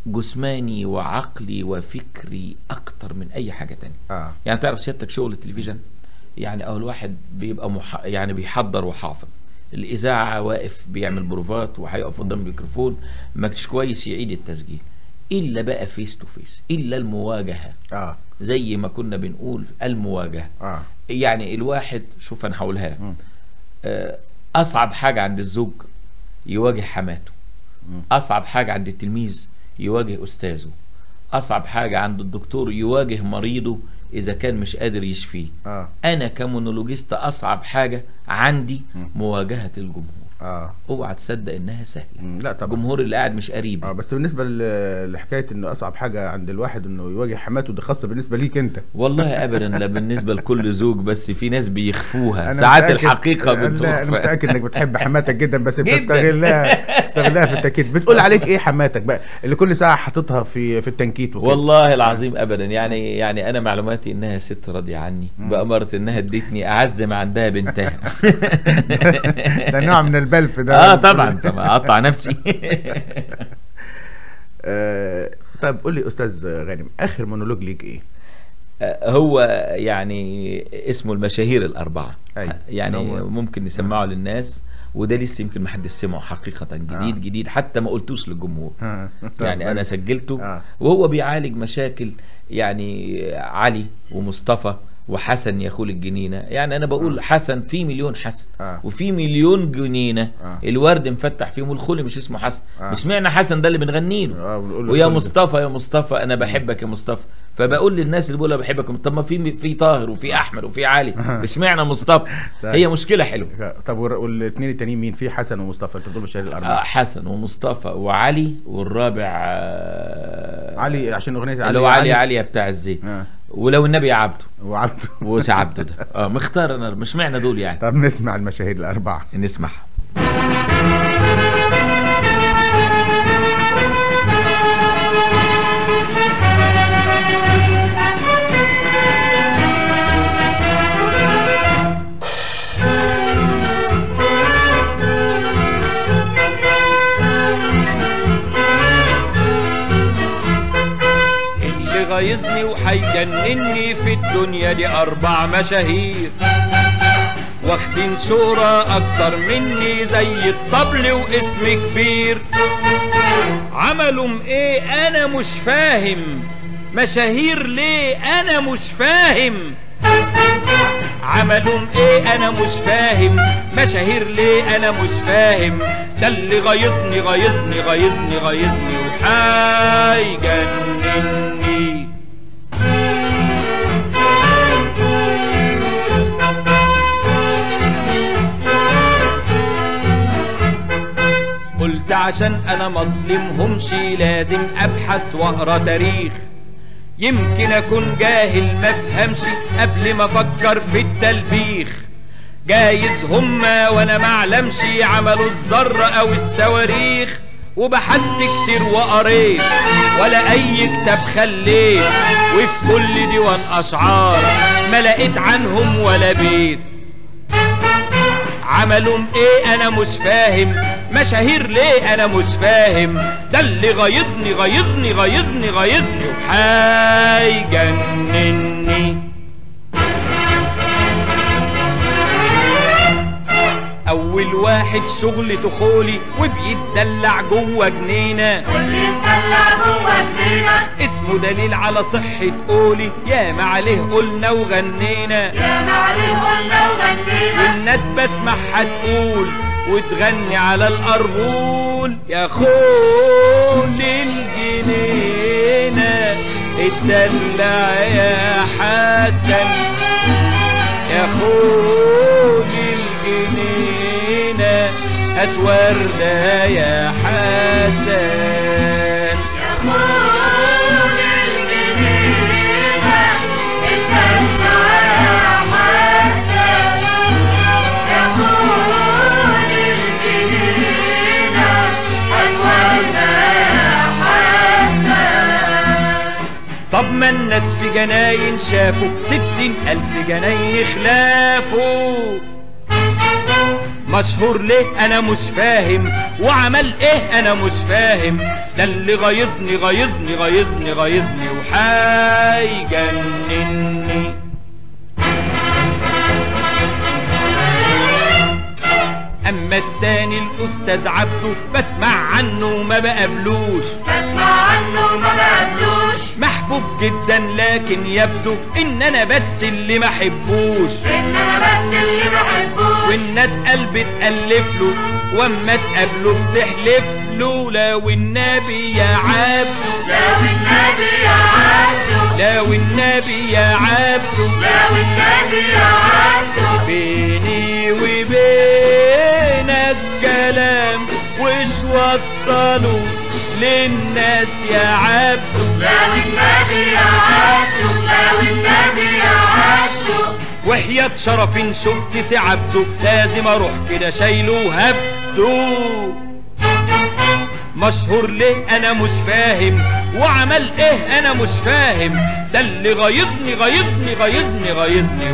جسماني وعقلي وفكري اكتر من اي حاجه تانية اه يعني تعرف سيادتك شغل التلفزيون يعني اول واحد بيبقى مح... يعني بيحضر وحافظ الاذاعه واقف بيعمل بروفات وهيقف قدام الميكروفون مش كويس يعيد التسجيل الا بقى فيس تو فيس الا المواجهه اه زي ما كنا بنقول المواجهه اه يعني الواحد شوف انا هقولها لك مم. آه، اصعب حاجه عند الزوج يواجه حماته مم. اصعب حاجه عند التلميذ يواجه استاذه اصعب حاجه عند الدكتور يواجه مريضه اذا كان مش قادر يشفيه اه انا كمونولوجيست اصعب حاجه عندي مم. مواجهه الجمهور اه اوعى تصدق انها سهله مم، لا طبعا الجمهور اللي قاعد مش قريب اه بس بالنسبه ل- لحكايه انه اصعب حاجه عند الواحد انه يواجه حماته دي خاصه بالنسبه ليك انت والله ابدا لا بالنسبه لكل زوج بس في ناس بيخفوها أنا ساعات متأكد- الحقيقه لا، انا بتخفى متاكد انك بتحب حماتك جدا بس جداً. بتستغلها بتستغلها في التنكيت بتقول عليك ايه حماتك بقى اللي كل ساعه حاططها في في التنكيت وكده والله العظيم ابدا يعني يعني انا معلوماتي انها ست راضيه عني باماره انها ادتني اعز ما عندها بنتها ده نوع من البلف ده اه طبعا طبعا اقطع نفسي آه طيب قول لي استاذ غانم اخر مونولوج ليك ايه آه، هو يعني اسمه المشاهير الاربعه أيوة. يعني هو- ممكن نسمعه للناس وده لسه يمكن ما حد سمعه حقيقه جديد آه. جديد حتى ما قلتوش للجمهور آه. طب يعني انا طيب. سجلته آه. وهو بيعالج مشاكل يعني علي ومصطفى وحسن يخول الجنينه يعني انا بقول حسن في مليون حسن آه. وفي مليون جنينه آه. الورد مفتح فيهم والخل مش اسمه حسن آه. مش معنى حسن ده اللي بنغني له آه، بنقول له ويا كل ده. مصطفى يا مصطفى انا بحبك يا مصطفى فبقول للناس اللي بيقولوا بحبك يا مصطفى، طب ما في في طاهر وفي احمد وفي علي مش معنى مصطفى طيب. هي مشكله حلوه طب والر- والاثنين التانيين مين في حسن ومصطفى انت بتقول مشاهير آه، الاربعه حسن ومصطفى وعلي والرابع آه، علي عشان اغنيه اللي هو علي علي بتاع الزيت آه. ولو النبي يا عبده وعبده وسي عبده ده اه مختار انا مش معنى دول يعني طب نسمع المشاهير الاربعه نسمعها اللي غايظني وحيجنني في الدنيا دي أربع مشاهير واخدين شهرة أكتر مني زي الطبل واسم كبير عملوا ايه أنا مش فاهم مشاهير ليه أنا مش فاهم عملوا ايه انا مش فاهم مشاهير ليه انا مش فاهم ده اللي غيظني غيظني غيظني غيظني وحيجنني قلت عشان انا مظلمهمش لازم ابحث واقرا تاريخ يمكن اكون جاهل ما افهمش قبل ما افكر في التلبيخ جايز هما وانا معلمش عملوا الذرة او الصواريخ وبحثت كتير وقريت ولا اي كتاب خليت وفي كل ديوان اشعار ما لقيت عنهم ولا بيت عملوا ايه انا مش فاهم مشاهير ليه انا مش فاهم ده اللي غيظني غيظني غيظني غيظني وحيجنني اول واحد شغلته خولي وبيتدلع جوه جنينه وبيتدلع جوه جنينة اسمه دليل على صحة قولي ياما عليه قلنا وغنينا يا معلي قلنا وغنينا والناس بسمعها تقول وتغني على القربول يا خول الجنينة اتدلع يا حسن يا خول الجنينة هات وردة يا حسن يا خول الجنينة اتدلع يا حسن يا خول الجنينة أتولى يا حسن طب ما الناس في جناين شافوا ستين ألف جناين خلافوا مشهور ليه انا مش فاهم وعمل ايه انا مش فاهم ده اللي غيظني غيظني غيظني غيظني وحيجنني اما التاني الاستاذ عبده بسمع عنه وما بقابلوش بسمع عنه ما بقابلوش محبوب جدا لكن يبدو ان انا بس اللي ما حبوش ان انا بس اللي بحبوش والناس قلبي تألف له واما تقابله بتحلف له لو النبي يا عبده لو النبي يا عبده لو النبي يا عبده لو النبي يا عبده بيني وبينك كلام وش وصلوا للناس يا عبده لو النبي يا عبده لو النبي يا عبده وحياة شرف إن شفت سي عبده لازم اروح كده شايله وهبده مشهور ليه انا مش فاهم وعمل ايه انا مش فاهم ده اللي غيظني غيظني غيظني غيظني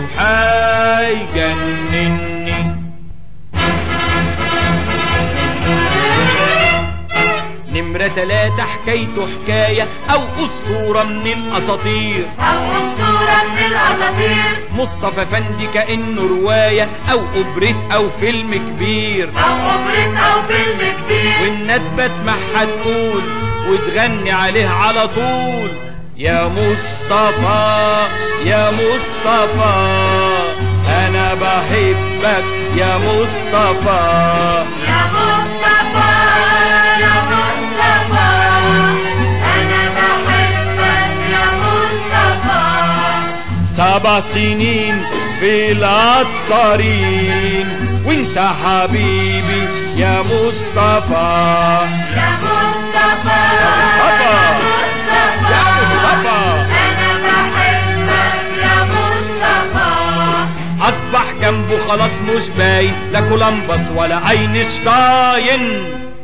وحيجنني نمرة تلاتة حكايته حكاية أو أسطورة من الأساطير او اسطورة من الاساطير مصطفى فندي كأنه رواية أو أوبريت أو فيلم كبير او اوبريت او فيلم كبير والناس بسمعها تقول وتغني عليه على طول يا مصطفى يا مصطفى أنا بحبك يا مصطفى يا مصطفى يا مصطفى انا بحبك يا مصطفى سبع سنين في العطارين وانت حبيبي يا مصطفى يا مصطفى يا مصطفى. يا يا مصطفى. انا بحبك يا مصطفى اصبح جنبه خلاص مش باين لا كولمبس ولا اينشتاين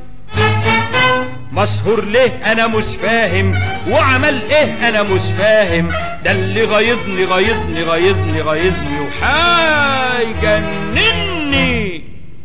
مشهور ليه انا مش فاهم وعمل ايه انا مش فاهم ده اللي غيظني غيظني غيظني غيظني وحيجنني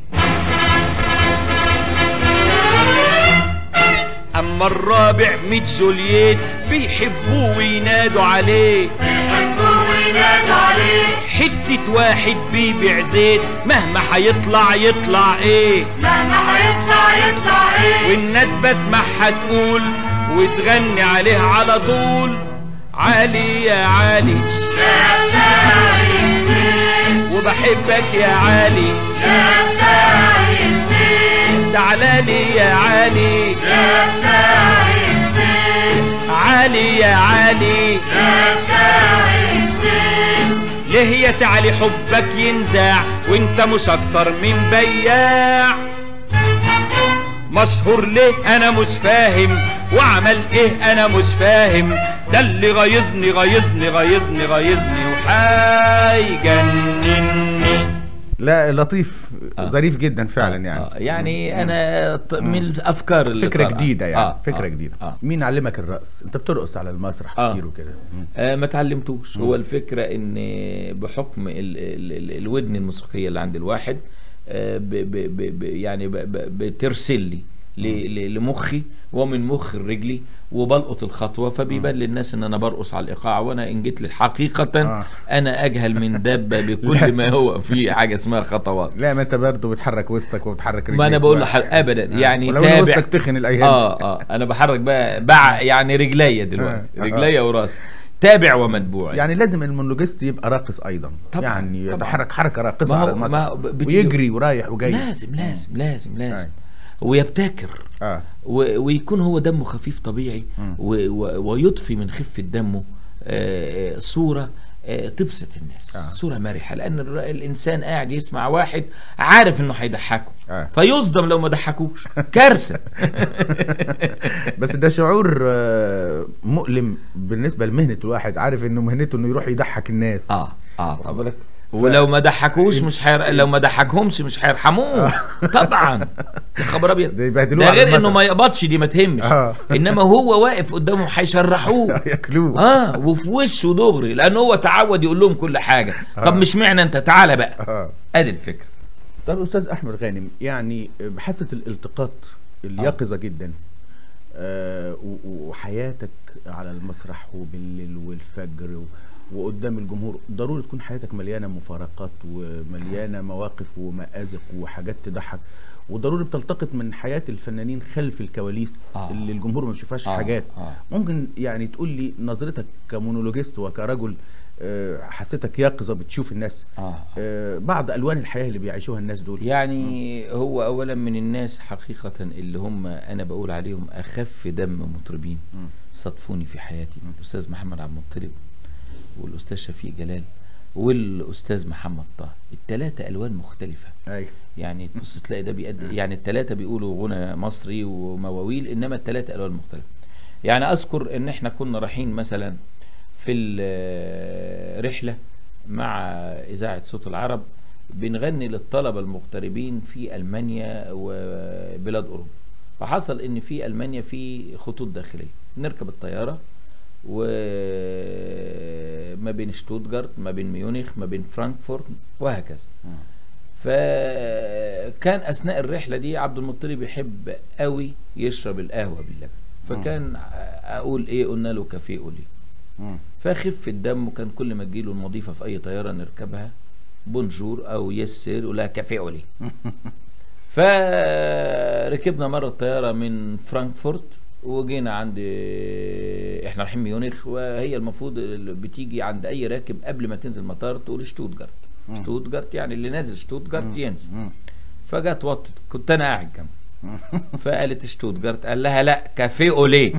اما الرابع ميت جولييت بيحبوه وينادوا عليه بيحبوا وينادوا عليه حتة واحد بيبيع زيت مهما هيطلع يطلع ايه مهما هيطلع يطلع ايه والناس بسمعها تقول وتغني عليه على طول علي يا علي يا بتاع الزين وبحبك يا علي يا بتاع الزين تعالى لي يا علي يا بتاع الزين علي يا علي يا بتاع الزين ليه يا سعلي حبك ينزاع وانت مش اكتر من بياع مشهور ليه انا مش فاهم وعمل ايه انا مش فاهم ده اللي غيظني غيظني غيظني غيظني وحيجنني لا لطيف آه. ظريف جدا فعلا آه، يعني آه، يعني انا ط- من الافكار اللي فكره طالعة. جديده يعني آه، فكره آه، جديده آه. مين علمك الرقص انت بترقص على المسرح آه. كتير وكده مم. آه ما اتعلمتوش هو الفكرة ان بحكم ال ال ال الودن الموسيقية اللي عند الواحد آه ب ب ب ب يعني ب ب بترسل لي ل- ل- لمخي ومن مخ رجلي وبلقط الخطوة فبيبان للناس ان انا برقص على الايقاع وانا ان جيت للحقيقة آه. انا اجهل من دابة بكل ما هو في حاجة اسمها خطوات لا ما انت برضه بتحرك وسطك وبتحرك رجليك ما انا بقول و- لحضرتك ابدا يعني ولو إن تابع وسطك تخن الايام اه اه انا بحرك بقى بع يعني رجليا دلوقتي آه، آه. رجليا وراسي تابع ومتبوع يعني لازم المونولوجيست يبقى راقص ايضا طبعاً، يعني طبعاً. يتحرك حركه راقصه ما على هو- ما المسرح هو ب- بتيجي- ويجري ورايح وجاي لازم لازم لازم لازم أي. ويبتكر اه و- ويكون هو دمه خفيف طبيعي مم. و- و- ويضفي من خفة دمه آه، آه، صورة آه، تبسط الناس آه. صورة مرحة لأن الر- الإنسان قاعد يسمع واحد عارف إنه هيضحكه آه. فيصدم لو ما ضحكوش كارثة بس ده شعور آه، مؤلم بالنسبه لمهنه الواحد عارف انه مهنته انه يروح يضحك الناس اه اه طبعا بالك؟ ولو ما ضحكوش مش حير... لو ما ضحكهمش مش هيرحموه طبعا يا خبر ابيض ده يبهدلوه ده على غير انه المسرح. ما يقبضش دي ما تهمش آه. انما هو واقف قدامهم هيشرحوه ياكلوه اه وفي وشه دغري لان هو تعود يقول لهم كل حاجه طب آه. مش معنى انت تعالى بقى اه ادي الفكره طب استاذ احمد غانم يعني بحاسه الالتقاط اليقظه جدا آه، و- و- وحياتك على المسرح وبالليل والفجر و- وقدام الجمهور ضروري تكون حياتك مليانه مفارقات ومليانه مواقف ومآزق وحاجات تضحك وضروري بتلتقط من حياه الفنانين خلف الكواليس آه. اللي الجمهور ما بيشوفهاش آه، حاجات آه. ممكن يعني تقول لي نظرتك كمونولوجيست وكرجل آه، حسيتك يقظه بتشوف الناس آه. آه، بعض الوان الحياه اللي بيعيشوها الناس دول يعني هو اولا من الناس حقيقة اللي هم انا بقول عليهم اخف دم مطربين مم. صادفوني في حياتي الاستاذ محمد عبد المطلب والاستاذ شفيق جلال والاستاذ محمد طه الثلاثة الوان مختلفة ايوه يعني تبص تلاقي ده بيقد يعني الثلاثة بيقولوا غنى مصري ومواويل انما الثلاثة الوان مختلفة يعني اذكر ان احنا كنا رايحين مثلا في الرحلة مع اذاعة صوت العرب بنغني للطلبة المغتربين في المانيا وبلاد اوروبا فحصل ان في المانيا في خطوط داخلية نركب الطيارة وما بين شتوتجارت ما بين ميونخ ما بين فرانكفورت وهكذا فكان اثناء الرحله دي عبد المطلب يحب قوي يشرب القهوه باللبن فكان اقول ايه قلنا له كافيه قولي مم. فخف الدم وكان كل ما تجيله المضيفه في اي طياره نركبها بونجور او يس سير يقول لها كافيه قولي فركبنا مره الطياره من فرانكفورت وجينا عند احنا رايحين ميونخ وهي المفروض اللي بتيجي عند اي راكب قبل ما تنزل المطار تقول شتوتجارت شتوتجارت يعني اللي نازل شتوتجارت ينزل مم. فجت وطت كنت انا قاعد جنبها فقالت شتوتجارت قال لها لا كافيه اوليه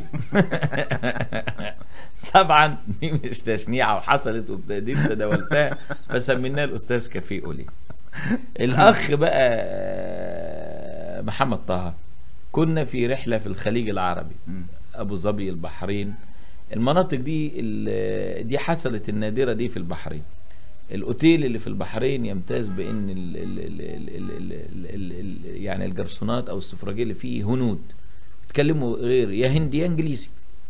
طبعا دي مش تشنيعه وحصلت وابتديت تداولتها فسميناه الاستاذ كافيه اوليه الاخ بقى آه، محمد طه كنا في رحله في الخليج العربي مم. ابو ظبي البحرين المناطق دي ال- دي حصلت النادره دي في البحرين الاوتيل اللي في البحرين يمتاز بان ال ال ال ال ال ال ال ال يعني الجرسونات او السفراجيه اللي فيه هنود بيتكلموا غير يا هندي يا انجليزي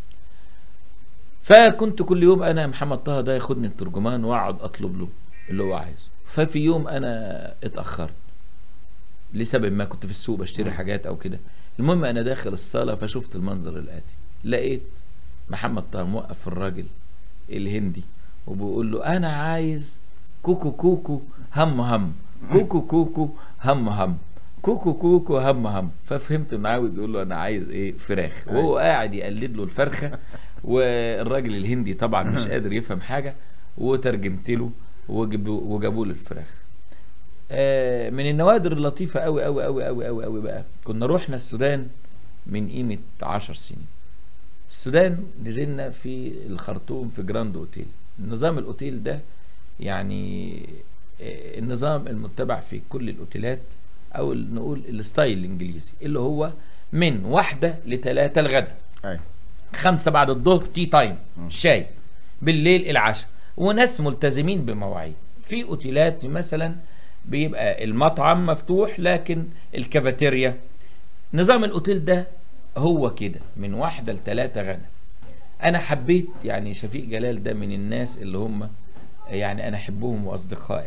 فكنت كل يوم انا محمد طه ده ياخدني الترجمان واقعد اطلب له اللي هو عايزه ففي يوم انا اتاخرت لسبب ما كنت في السوق بشتري حاجات او كده المهم انا داخل الصاله فشفت المنظر الاتي لقيت محمد طه موقف الراجل الهندي وبيقول له انا عايز كوكو كوكو هم هم كوكو كوكو هم هم كوكو كوكو هم هم ففهمت انه عاوز يقول له انا عايز ايه فراخ وهو قاعد يقلد له الفرخه والراجل الهندي طبعا مش قادر يفهم حاجه وترجمت له وجابوا وجابوا له الفراخ آه، من النوادر اللطيفه قوي قوي قوي قوي قوي قوي بقى كنا رحنا السودان من قيمه عشر سنين السودان نزلنا في الخرطوم في جراند اوتيل نظام الاوتيل ده يعني آه، النظام المتبع في كل الاوتيلات او ال- نقول الستايل الانجليزي اللي هو من واحده لثلاثه الغداء ايوه خمسة بعد الظهر تي تايم شاي بالليل العشاء وناس ملتزمين بمواعيد في اوتيلات مثلا بيبقى المطعم مفتوح لكن الكافيتيريا نظام الاوتيل ده هو كده من واحدة لثلاثة غدا انا حبيت يعني شفيق جلال ده من الناس اللي هم يعني انا احبهم واصدقائي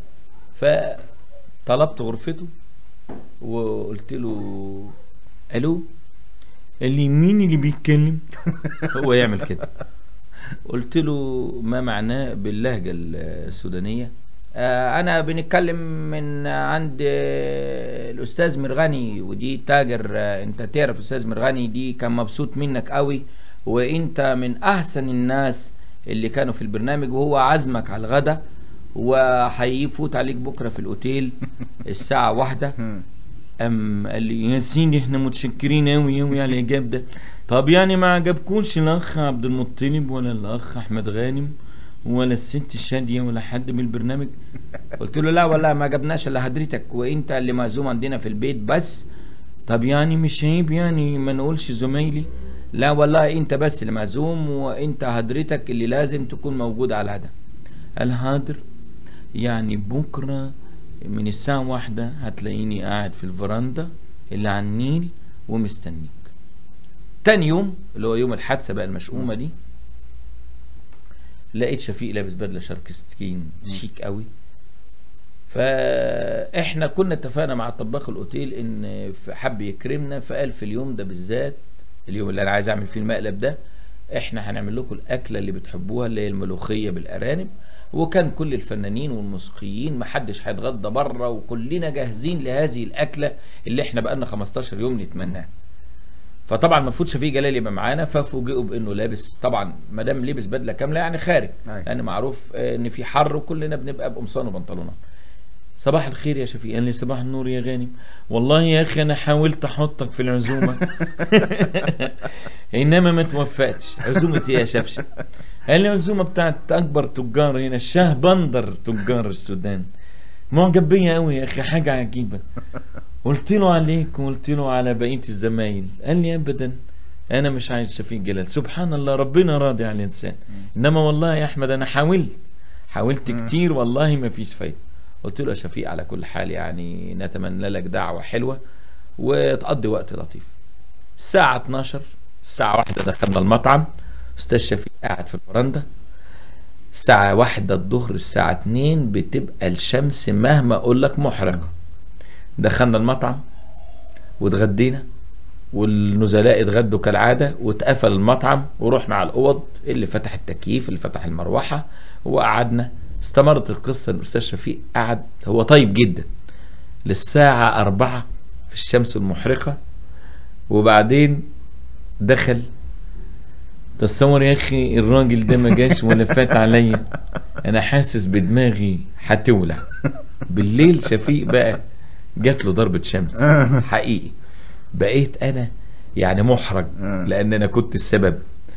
فطلبت غرفته وقلت له الو قال لي مين اللي بيتكلم هو يعمل كده قلت له ما معناه باللهجة السودانية آه أنا بنتكلم من عند آه، الأستاذ مرغني ودي تاجر آه، أنت تعرف الأستاذ مرغني دي كان مبسوط منك قوي وأنت من أحسن الناس اللي كانوا في البرنامج وهو عزمك على الغدا وهيفوت عليك بكرة في الأوتيل الساعة واحدة أم قال لي يا سيدي احنا متشكرين أوي أوي على الإجابة ده طب يعني ما عجبكوش الأخ عبد المطلب ولا الأخ أحمد غانم ولا الست شادية ولا حد من البرنامج قلت له لا والله ما عجبناش إلا حضرتك وأنت اللي معزوم عندنا في البيت بس طب يعني مش عيب يعني ما نقولش زمايلي لا والله أنت بس اللي معزوم وأنت حضرتك اللي لازم تكون موجود على ده قال حاضر يعني بكرة من الساعة واحدة هتلاقيني قاعد في الفرندا اللي على النيل ومستنيك تاني يوم اللي هو يوم الحادثة بقى المشؤومة دي لقيت شفيق لابس بدلة شاركستين شيك قوي فاحنا كنا اتفقنا مع طباخ الاوتيل ان في- حب يكرمنا فقال في اليوم ده بالذات اليوم اللي انا عايز اعمل فيه المقلب ده احنا هنعمل لكم الاكله اللي بتحبوها اللي هي الملوخيه بالارانب وكان كل الفنانين والموسيقيين محدش هيتغدى بره وكلنا جاهزين لهذه الاكله اللي احنا بقالنا 15 يوم نتمناها فطبعا المفروض شفيق جلال يبقى معانا ففوجئوا بانه لابس طبعا ما دام لبس بدله كامله يعني خارج أيوة. لان معروف آه، ان في حر وكلنا بنبقى بقمصان وبنطلونات صباح الخير يا شفيق قال لي صباح النور يا غانم والله يا اخي انا حاولت احطك في العزومه انما ما توفقتش عزومه ايه يا شفشه قال لي عزومه بتاعت اكبر تجار هنا الشاه بندر تجار السودان معجب بيا قوي يا اخي حاجه عجيبه قلت له عليك وقلت له على بقيه الزمايل قال لي ابدا انا مش عايز شفيق جلال سبحان الله ربنا راضي على الانسان انما والله يا احمد انا حاولت حاولت كتير والله ما فيش فايده قلت له يا شفيق على كل حال يعني نتمنى لك دعوه حلوه وتقضي وقت لطيف الساعه 12 الساعه واحدة دخلنا المطعم استاذ شفيق قاعد في الفرندا الساعة واحدة الظهر الساعة اتنين بتبقى الشمس مهما اقول لك محرقة دخلنا المطعم واتغدينا والنزلاء اتغدوا كالعادة واتقفل المطعم ورحنا على الأوض اللي فتح التكييف اللي فتح المروحة وقعدنا استمرت القصة إن الأستاذ شفيق قعد هو طيب جدا للساعة أربعة في الشمس المحرقة وبعدين دخل تصور يا أخي الراجل ده ما جاش ولا فات عليا أنا حاسس بدماغي هتولع بالليل شفيق بقى جات له ضربة شمس حقيقي بقيت انا يعني محرج آه. لان انا كنت السبب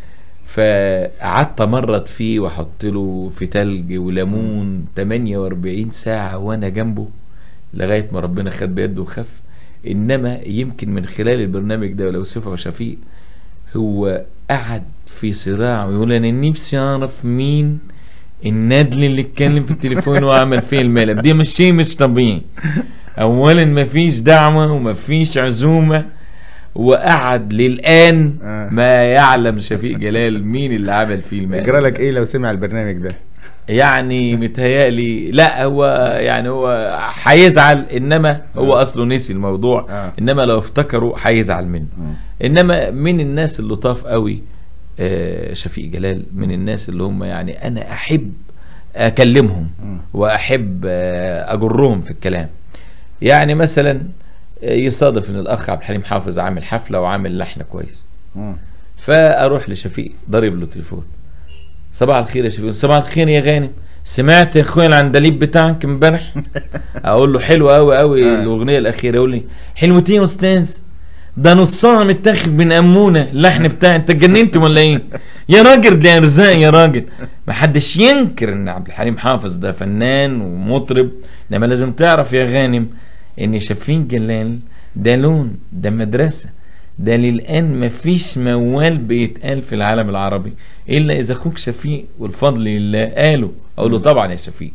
فقعدت امرض فيه واحط له في تلج وليمون 48 ساعه وانا جنبه لغايه ما ربنا خد بيده وخف انما يمكن من خلال البرنامج ده ولو صفه شفيق هو قعد في صراع ويقول انا نفسي اعرف مين الندل اللي اتكلم في التليفون وعمل فيه المقلب دي مش شيء مش طبيعي اولا مفيش دعوه ومفيش عزومه وقعد للان آه. ما يعلم شفيق جلال مين اللي عمل فيه يجرى المقلب لك ايه لو سمع البرنامج ده يعني متهيألي لا هو يعني هو هيزعل انما هو اصله نسي الموضوع آه. انما لو افتكره هيزعل منه انما من الناس اللطاف قوي آه، شفيق جلال من الناس اللي هم يعني انا احب اكلمهم واحب آه، اجرهم في الكلام يعني مثلا آه، يصادف ان الاخ عبد الحليم حافظ عامل حفله وعامل لحن كويس مم. فاروح لشفيق ضرب له تليفون صباح الخير يا شفيق صباح الخير يا غانم سمعت يا اخويا العندليب بتاعك امبارح اقول له حلو قوي قوي آه. الاغنيه الاخيره يقول لي حلوتين يا استاذ ده نصها متاخد من امونه اللحن بتاعي انت اتجننت ولا ايه يا راجل ده ارزاق يا راجل ما حدش ينكر ان عبد الحليم حافظ ده فنان ومطرب انما لازم تعرف يا غانم ان شفيق جلال ده لون ده مدرسه ده للان مفيش موال بيتقال في العالم العربي الا اذا اخوك شفيق والفضل لله قاله اقول له طبعا يا شفيق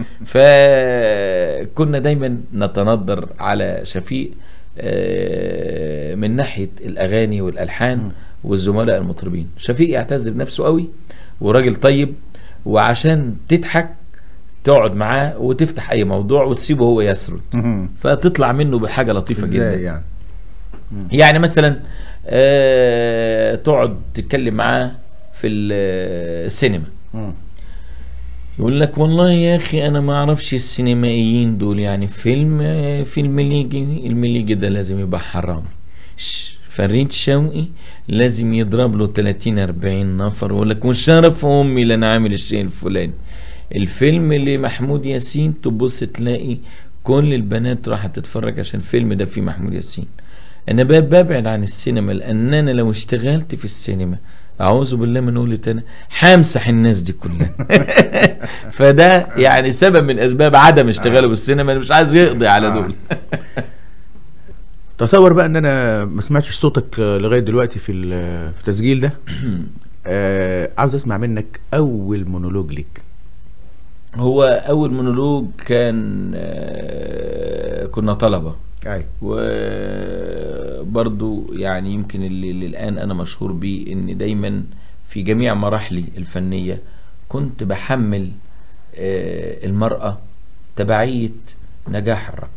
فكنا دايما نتندر على شفيق آه، من ناحيه الاغاني والالحان والزملاء المطربين شفيق يعتز بنفسه قوي وراجل طيب وعشان تضحك تقعد معاه وتفتح اي موضوع وتسيبه هو يسرد مم. فتطلع منه بحاجه لطيفه جدا ازاي يعني يعني مثلا آه تقعد تتكلم معاه في ال- السينما مم. يقول لك والله يا اخي انا ما اعرفش السينمائيين دول يعني فيلم آه، فيلم المليجي المليجي ده لازم يبقى حرامي ش- فريد شوقي لازم يضرب له 30 40 نفر ويقول لك وشرف امي اللي انا عامل الشيء الفلاني الفيلم اللي محمود ياسين تبص تلاقي كل البنات راحت تتفرج عشان الفيلم ده فيه محمود ياسين انا بقى ببعد عن السينما لان انا لو اشتغلت في السينما اعوذ بالله من قولة انا همسح الناس دي كلها فده يعني سبب من اسباب عدم اشتغاله بالسينما انا مش عايز يقضي على آه. دول تصور بقى ان انا ما سمعتش صوتك آه، لغايه دلوقتي في ال- في التسجيل ده آه عاوز اسمع منك اول مونولوج ليك هو اول مونولوج كان آه، كنا طلبه ايوه وبرضو يعني يمكن اللي, اللي الآن أنا مشهور بيه إن دايما في جميع مراحلي الفنية كنت بحمل آه، المرأة تبعية نجاح الرجل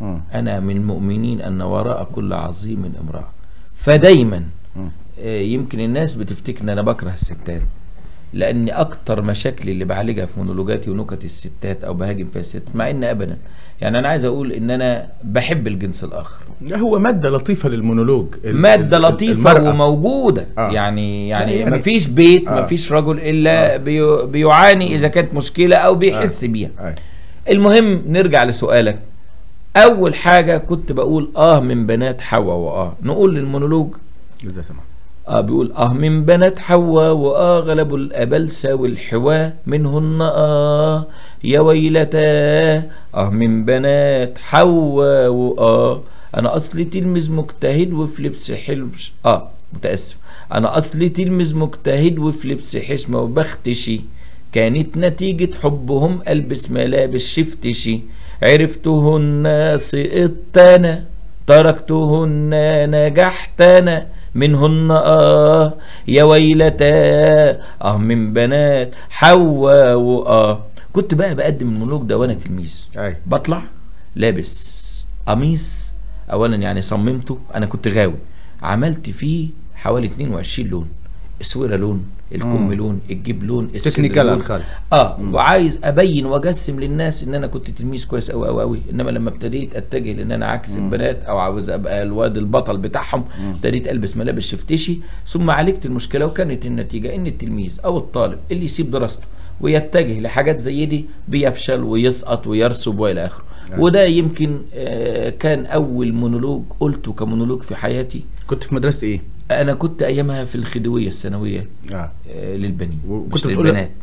مم. انا من المؤمنين ان وراء كل عظيم امراه فدايما مم. آه، يمكن الناس بتفتكر ان انا بكره الستات لان اكتر مشاكل اللي بعالجها في مونولوجاتي ونكت الستات او بهاجم فيها الستات مع ان ابدا يعني انا عايز اقول ان انا بحب الجنس الاخر لا هو مادة لطيفة للمونولوج ال- ماده ال- لطيفه المرأة. وموجوده آه. يعني يعني, لا، يعني- مفيش بيت آه. مفيش رجل الا بي بيعاني اذا كانت مشكله او بيحس بيها أي. المهم نرجع لسؤالك اول حاجه كنت بقول اه من بنات حواء واه نقول للمونولوج إذا سمحت اه بيقول اه من بنات حواء واه غلبوا الابلسه والحواء منهن اه يا ويلتا اه من بنات حواء واه انا اصلي تلميذ مجتهد وفي لبس حلو اه متاسف انا اصلي تلميذ مجتهد وفي لبس حشمه وبختشي كانت نتيجة حبهم ألبس ملابس شفتشي عرفتهن سقطت أنا تركتهن نجحت أنا منهن آه يا ويلتا آه من بنات حواء وآه كنت بقى بقدم المونولوج ده وأنا تلميذ أي. بطلع لابس قميص اولا يعني صممته انا كنت غاوي عملت فيه حوالي 22 لون السويره لون الكم مم. لون الجيب لون الصدر تكنيكال لون. خالص. اه وعايز ابين واجسم للناس ان انا كنت تلميذ كويس قوي قوي قوي انما لما ابتديت اتجه لان انا عكس البنات او عاوز ابقى الواد البطل بتاعهم ابتديت البس ملابس شفتشي ثم عالجت المشكله وكانت النتيجه ان التلميذ او الطالب اللي يسيب دراسته ويتجه لحاجات زي دي بيفشل ويسقط ويرسب والى اخره وده يمكن آه، كان اول مونولوج قلته كمونولوج في حياتي كنت في مدرسة إيه؟ انا كنت ايامها في الخديويه الثانويه آه. آه، للبنين وكنت مش بتقول- للبنات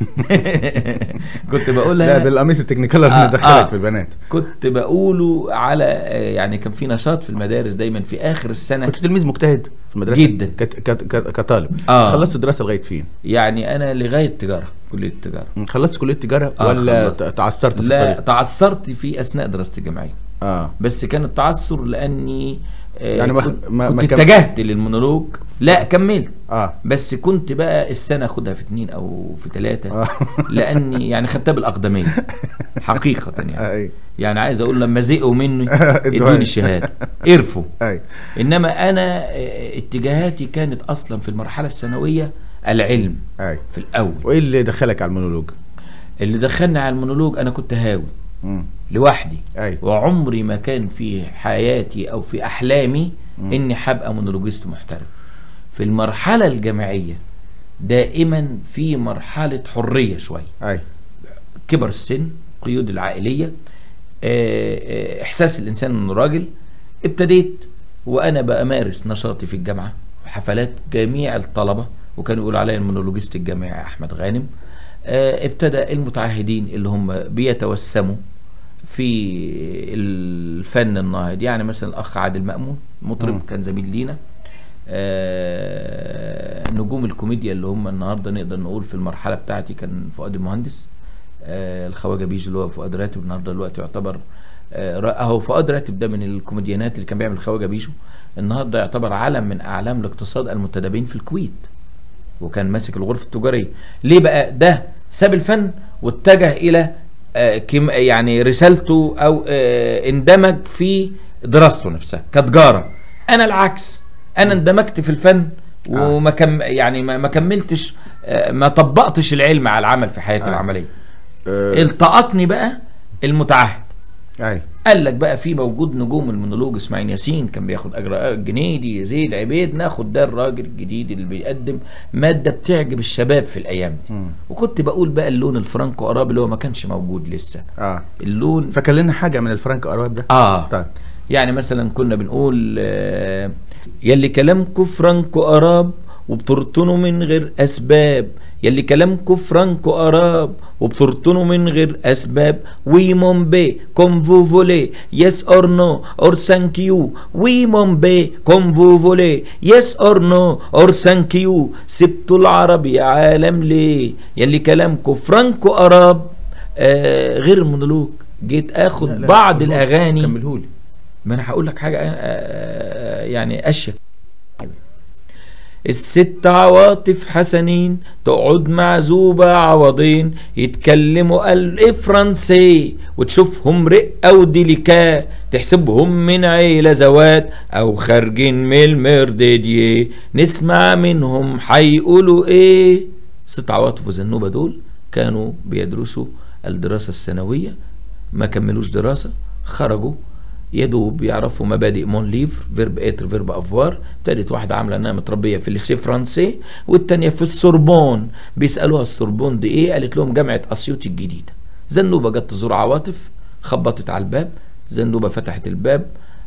كنت بقولها لا بالقميص التكنيكال اللي آه، دخلك آه. في البنات كنت بقوله على آه، يعني كان في نشاط في المدارس دايما في اخر السنه كنت تلميذ مجتهد في المدرسة جداً. كت- كت- كت- كطالب آه. خلصت دراسة لغاية فين؟ يعني انا لغايه تجاره كليه التجاره خلصت كلية تجارة آه، ولا خلصت. ت- تعثرت في لا الطريق؟ تعثرت في اثناء دراستي الجامعيه اه بس كان التعثر لاني آه، يعني ما- كنت, ما- كنت ما كم- اتجهت للمونولوج لا كملت اه بس كنت بقى السنه اخدها في اتنين او في ثلاثه آه. لاني يعني خدتها بالاقدميه حقيقه يعني اي يعني عايز اقول لما زهقوا مني ادوها ادوني لي. الشهاده قرفوا اي انما انا آه، اتجاهاتي كانت اصلا في المرحله الثانويه العلم اي في الاول وايه اللي دخلك على المونولوج؟ اللي دخلني على المونولوج انا كنت هاوي مم. لوحدي أي. وعمري ما كان في حياتي او في احلامي مم. اني هبقى مونولوجيست محترف في المرحله الجامعيه دائما في مرحله حريه شويه اي كبر السن قيود العائليه آه، آه، احساس الانسان انه راجل ابتديت وانا بمارس نشاطي في الجامعه وحفلات جميع الطلبه وكانوا يقولوا عليا المونولوجيست الجامعي احمد غانم آه، ابتدى المتعهدين اللي هم بيتوسموا في الفن الناهض يعني مثلا الاخ عادل مأمون مطرب مم. كان زميل لينا آه، نجوم الكوميديا اللي هم النهارده نقدر نقول في المرحله بتاعتي كان فؤاد المهندس آه، الخواجه بيجو اللي هو فؤاد راتب النهارده دلوقتي يعتبر آه، را- اهو فؤاد راتب ده من الكوميديانات اللي كان بيعمل الخواجه بيجو النهارده يعتبر علم من اعلام الاقتصاد المنتدبين في الكويت وكان ماسك الغرفه التجاريه ليه بقى ده ساب الفن واتجه الى آه، كم يعني رسالته او آه، اندمج في دراسته نفسها كتجاره انا العكس انا اندمجت في الفن آه. وما كم يعني ما ما كملتش آه، ما طبقتش العلم على العمل في حياتي آه. العمليه آه. التقطني بقى المتعهد اي قال لك بقى في موجود نجوم المونولوج اسماعيل ياسين كان بياخد اجر جنيدي زيد عبيد ناخد ده الراجل الجديد اللي بيقدم ماده بتعجب الشباب في الايام دي مم. وكنت بقول بقى اللون الفرانكو ارابي اللي هو ما كانش موجود لسه اه اللون فكر لنا حاجه من الفرنك اراب ده اه طيب يعني مثلا كنا بنقول آه، يلي كلامكو فرانكو اراب وبترطنوا من غير اسباب يلي كلامكو فرانكو اراب وبترطنوا من غير اسباب وي مومبي كوم فو فولي يس اور نو اور ثانك يو وي مومبي كوم فو فولي يس اور نو اور ثانك يو سبتوا العرب يا عالم ليه يلي كلامكو فرانكو اراب آه غير المونولوج جيت اخد لا، لا، بعض كملهولي، الاغاني كملهولي ما انا هقول لك حاجه آه، يعني اشيك الست عواطف حسنين تقعد مع زوبة عوضين يتكلموا قال فرنسي وتشوفهم رقة وديليكا تحسبهم من عيلة زوات أو خارجين من المرديدية نسمع منهم حيقولوا إيه ست عواطف وزنوبة دول كانوا بيدرسوا الدراسة الثانوية ما كملوش دراسة خرجوا يدوب يعرفوا مبادئ مون ليفر فيرب اتر فيرب افوار ابتدت واحده عامله انها متربيه في الليسي فرنسي والتانيه في السوربون بيسالوها السوربون دي ايه قالت لهم جامعه اسيوط الجديده زنوبه جت تزور عواطف خبطت على الباب زنوبه فتحت الباب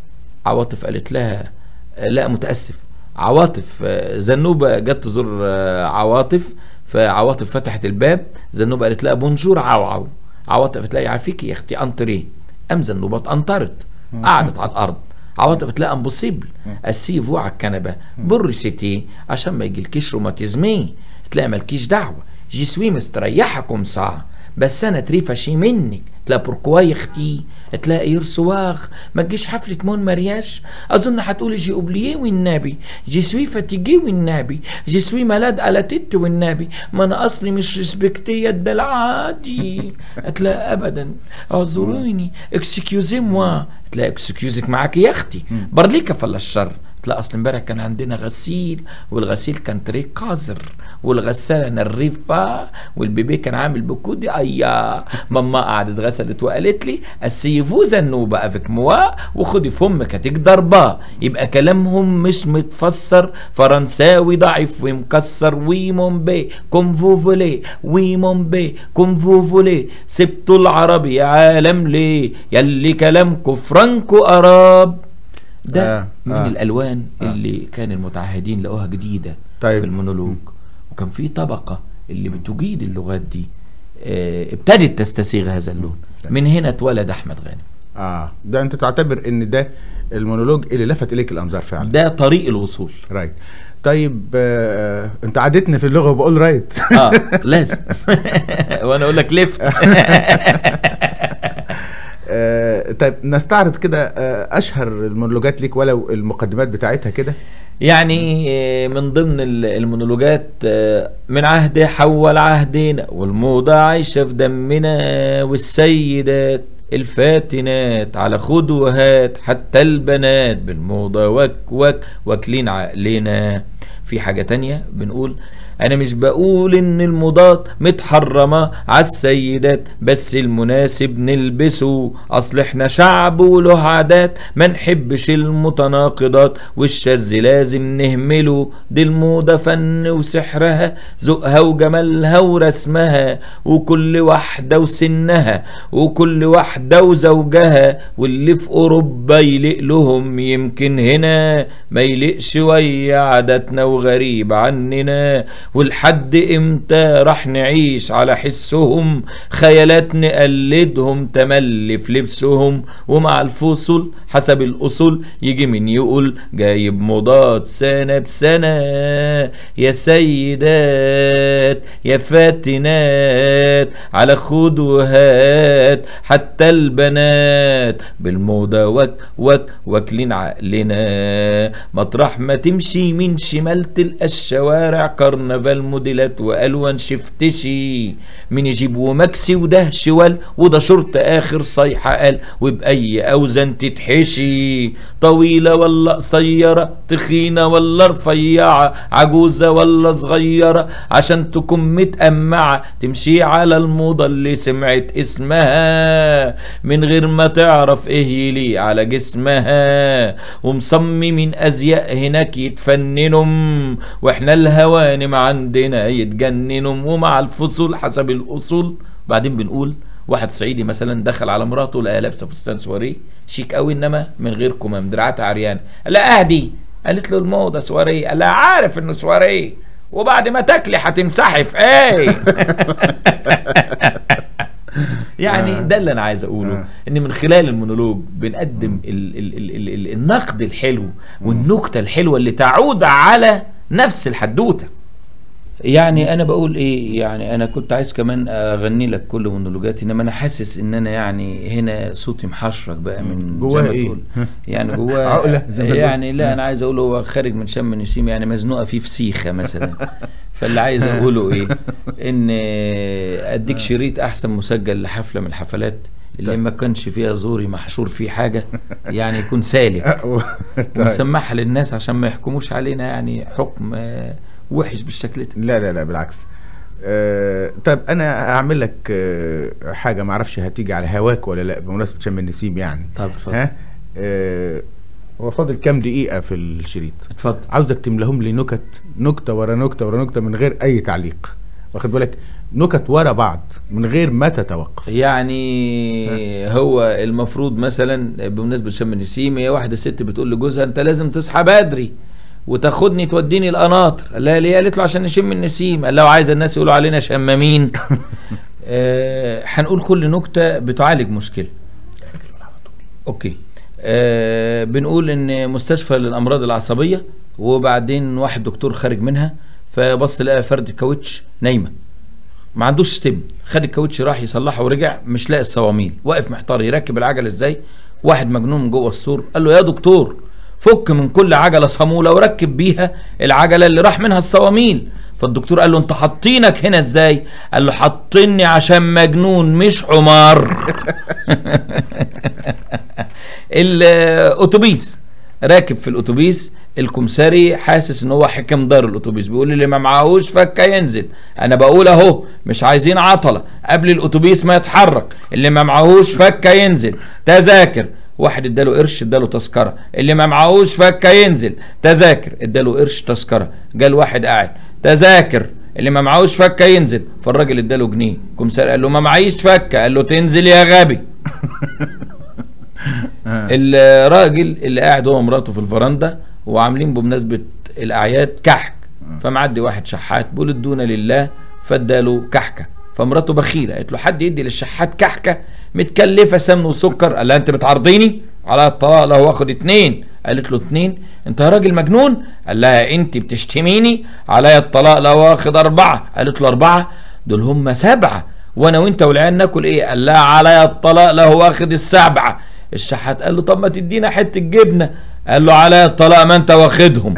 عواطف قالت لها آه، لا متاسف عواطف آه، زنوبه جت تزور آه، عواطف فعواطف فتحت الباب زنوبه قالت لها بونجور عوعو عواطف قالت لها يعافيكي يا اختي انتري ام زنوبه اتقنطرت قعدت على الارض عواطف قالت لها امبوسيبل اسيفو على الكنبه بالريسيتي عشان ما يجيلكيش روماتيزمي تلاقي مالكيش دعوه جي سوي مستريحه كوم ساعه بس انا تريفشي منك تلاقي بوركوا يا اختي تلاقي يرسواغ ما تجيش حفله مون مرياش اظن هتقولي جي اوبليي والنبي جي سوي فاتيجي والنبي جي سوي مالاد على تيت والنبي ما انا اصلي مش ريسبكتيه ده العادي تلاقي ابدا اعذروني اكسكيوزي موا تلاقي اكسكيوزك معاك يا اختي برليكا فلا الشر تلاقي اصل امبارح كان عندنا غسيل والغسيل كان تري قذر والغساله نريفه والبيبي كان عامل بكودي ايا ماما قعدت غسلت وقالت لي السيفو زنوبه افيك موا وخدي فمك هتيك ضربه يبقى كلامهم مش متفسر فرنساوي ضعيف ومكسر وي مومبي كوم فو فولي وي مومبي كوم فو فولي سبتوا العربي يا عالم ليه يلي كلامكو فرانكو اراب ده آه، آه من آه. آه الالوان آه. آه اللي كان المتعهدين لقوها جديده طيب. في المونولوج وكان في طبقه اللي بتجيد اللغات دي آه ابتدت تستسيغ هذا اللون من هنا اتولد احمد غانم اه ده انت تعتبر ان ده المونولوج اللي لفت اليك الانظار فعلا ده طريق الوصول رايت طيب آه انت عادتني في اللغه وبقول رايت اه لازم وانا اقول لك ليفت آه طيب نستعرض كده آه اشهر المونولوجات ليك ولو المقدمات بتاعتها كده يعني آه، من ضمن ال- المونولوجات آه، من عهد حول عهدنا والموضة عايشة في دمنا والسيدات الفاتنات على خد وهات حتى البنات بالموضة وك وك واكلين عقلنا في حاجة تانية بنقول انا مش بقول ان الموضات متحرمة على السيدات بس المناسب نلبسه اصل احنا شعب وله عادات ما نحبش المتناقضات والشاذ لازم نهمله دي الموضة فن وسحرها ذوقها وجمالها ورسمها وكل واحدة وسنها وكل واحدة وزوجها واللي في اوروبا يليق لهم يمكن هنا ما يليق شوية عاداتنا وغريب عننا ولحد امتى راح نعيش على حسهم خيالات نقلدهم تملي في لبسهم ومع الفصول حسب الاصول يجي من يقول جايب موضات سنة بسنة يا سيدات يا فاتنات على خد وهات حتى البنات بالموضة وك وك واكلين عقلنا مطرح ما تمشي من شمال تلقى الشوارع كرنفال موديلات والوان شفتشي من يجيب ومكسي وده شوال وده شرط اخر صيحة قال وبأي اوزان تتحشي طويلة ولا قصيرة تخينة ولا رفيعة عجوزة ولا صغيرة عشان تكون متأمعة تمشي على الموضة اللي سمعت اسمها من غير ما تعرف ايه يليق على جسمها ومصممين ازياء هناك يتفننوا واحنا الهوانم عندنا يتجننوا ومع الفصول حسب الاصول بعدين بنقول واحد صعيدي مثلا دخل على مراته لقاها لابسه فستان سواريه شيك قوي انما من غير كمام دراعاتها عريانه لا اهدي قالت له الموضه سواريه قال لها عارف انه سواريه وبعد ما تاكلي هتمسحي في ايه يعني آه. ده اللي انا عايز اقوله آه. ان من خلال المونولوج بنقدم ال ال ال ال ال النقد الحلو والنكته الحلوه اللي تعود على نفس الحدوته يعني انا بقول ايه يعني انا كنت عايز كمان اغني لك كل مونولوجاتي انما انا حاسس ان انا يعني هنا صوتي محشرك بقى من جواه زي ما إيه؟ تقول يعني جواه عقلة زي ما بنقول. يعني لا انا عايز اقول هو خارج من شم نسيم يعني مزنوقه فيه فسيخه مثلا فاللي عايز اقوله ايه ان اديك شريط احسن مسجل لحفله من الحفلات اللي ما كانش فيها زوري محشور فيه حاجه يعني يكون سالك طيب. ونسمعها للناس عشان ما يحكموش علينا يعني حكم آه، وحش بالشكل ده لا لا لا بالعكس آه طيب انا هعمل لك آه حاجه ما اعرفش هتيجي على هواك ولا لا بمناسبه شم النسيم يعني طب اتفضل ها آه هو فاضل كام دقيقه في الشريط اتفضل عاوزك تملاهم لي نكت نكته ورا نكته ورا نكته من غير اي تعليق واخد بالك نكت ورا بعض من غير ما تتوقف يعني هو المفروض مثلا بمناسبه شم النسيم هي واحده ست بتقول لجوزها انت لازم تصحى بدري وتاخدني توديني القناطر قال لها ليه قالت له عشان نشم النسيم قال لها عايز الناس يقولوا علينا شمامين آه، هنقول كل نكته بتعالج مشكله اوكي آه بنقول ان مستشفى للامراض العصبيه وبعدين واحد دكتور خارج منها فبص لقى فرد كاوتش نايمه ما عندوش ستيم خد الكاوتش راح يصلحه ورجع مش لاقي الصواميل واقف محتار يركب العجله ازاي واحد مجنون من جوه السور قال له يا دكتور فك من كل عجله صاموله وركب بيها العجله اللي راح منها الصواميل فالدكتور قال له انت حاطينك هنا ازاي قال له حاطيني عشان مجنون مش حمار الاتوبيس راكب في الاتوبيس الكمساري حاسس ان هو حكم دار الاتوبيس بيقول اللي ما معهوش فكه ينزل انا بقول اهو مش عايزين عطله قبل الاتوبيس ما يتحرك اللي ما معهوش فكه ينزل تذاكر واحد اداله قرش اداله تذكره اللي ما معهوش فكه ينزل تذاكر اداله قرش تذكره جال واحد قاعد تذاكر اللي ما معهوش فكه ينزل فالراجل اداله جنيه كمساري قال له ما معيش فكه قال له تنزل يا غبي الراجل اللي قاعد هو ومراته في الفرندا وعاملين بمناسبه الاعياد كحك فمعدي واحد شحات بيقول ادونا لله فاداله كحكه فمراته بخيله قالت له حد يدي للشحات كحكه متكلفه سمن وسكر قال لها انت بتعرضيني على الطلاق لو واخد اتنين قالت له اتنين انت يا راجل مجنون قال لها انت بتشتميني عليا الطلاق لو واخد اربعه قالت له اربعه دول هم سبعه وانا وانت والعيال ناكل ايه قال لها عليا الطلاق لو واخد السبعه الشحات قال له طب ما تدينا حته جبنه قال له عليا الطلاق ما انت واخدهم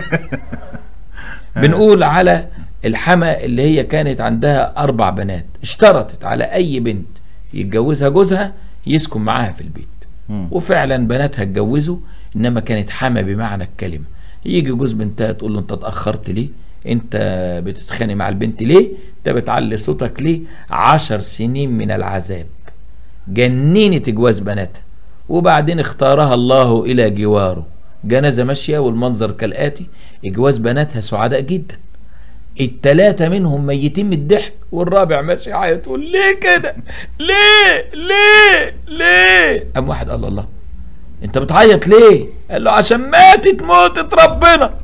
بنقول على الحما اللي هي كانت عندها اربع بنات اشترطت على اي بنت يتجوزها جوزها يسكن معاها في البيت وفعلا بناتها اتجوزوا انما كانت حما بمعنى الكلمه يجي جوز بنتها تقول له انت اتاخرت ليه انت بتتخانق مع البنت ليه انت بتعلي صوتك ليه عشر سنين من العذاب جنينت جواز بناتها وبعدين اختارها الله الى جواره جنازه ماشيه والمنظر كالاتي اجواز بناتها سعداء جدا التلاتة منهم ميتين من الضحك والرابع ماشي يعيط يقول ليه كده؟ ليه؟ ليه؟ ليه؟ قام واحد قال له الله انت بتعيط ليه؟ قال له عشان ماتت موتة ربنا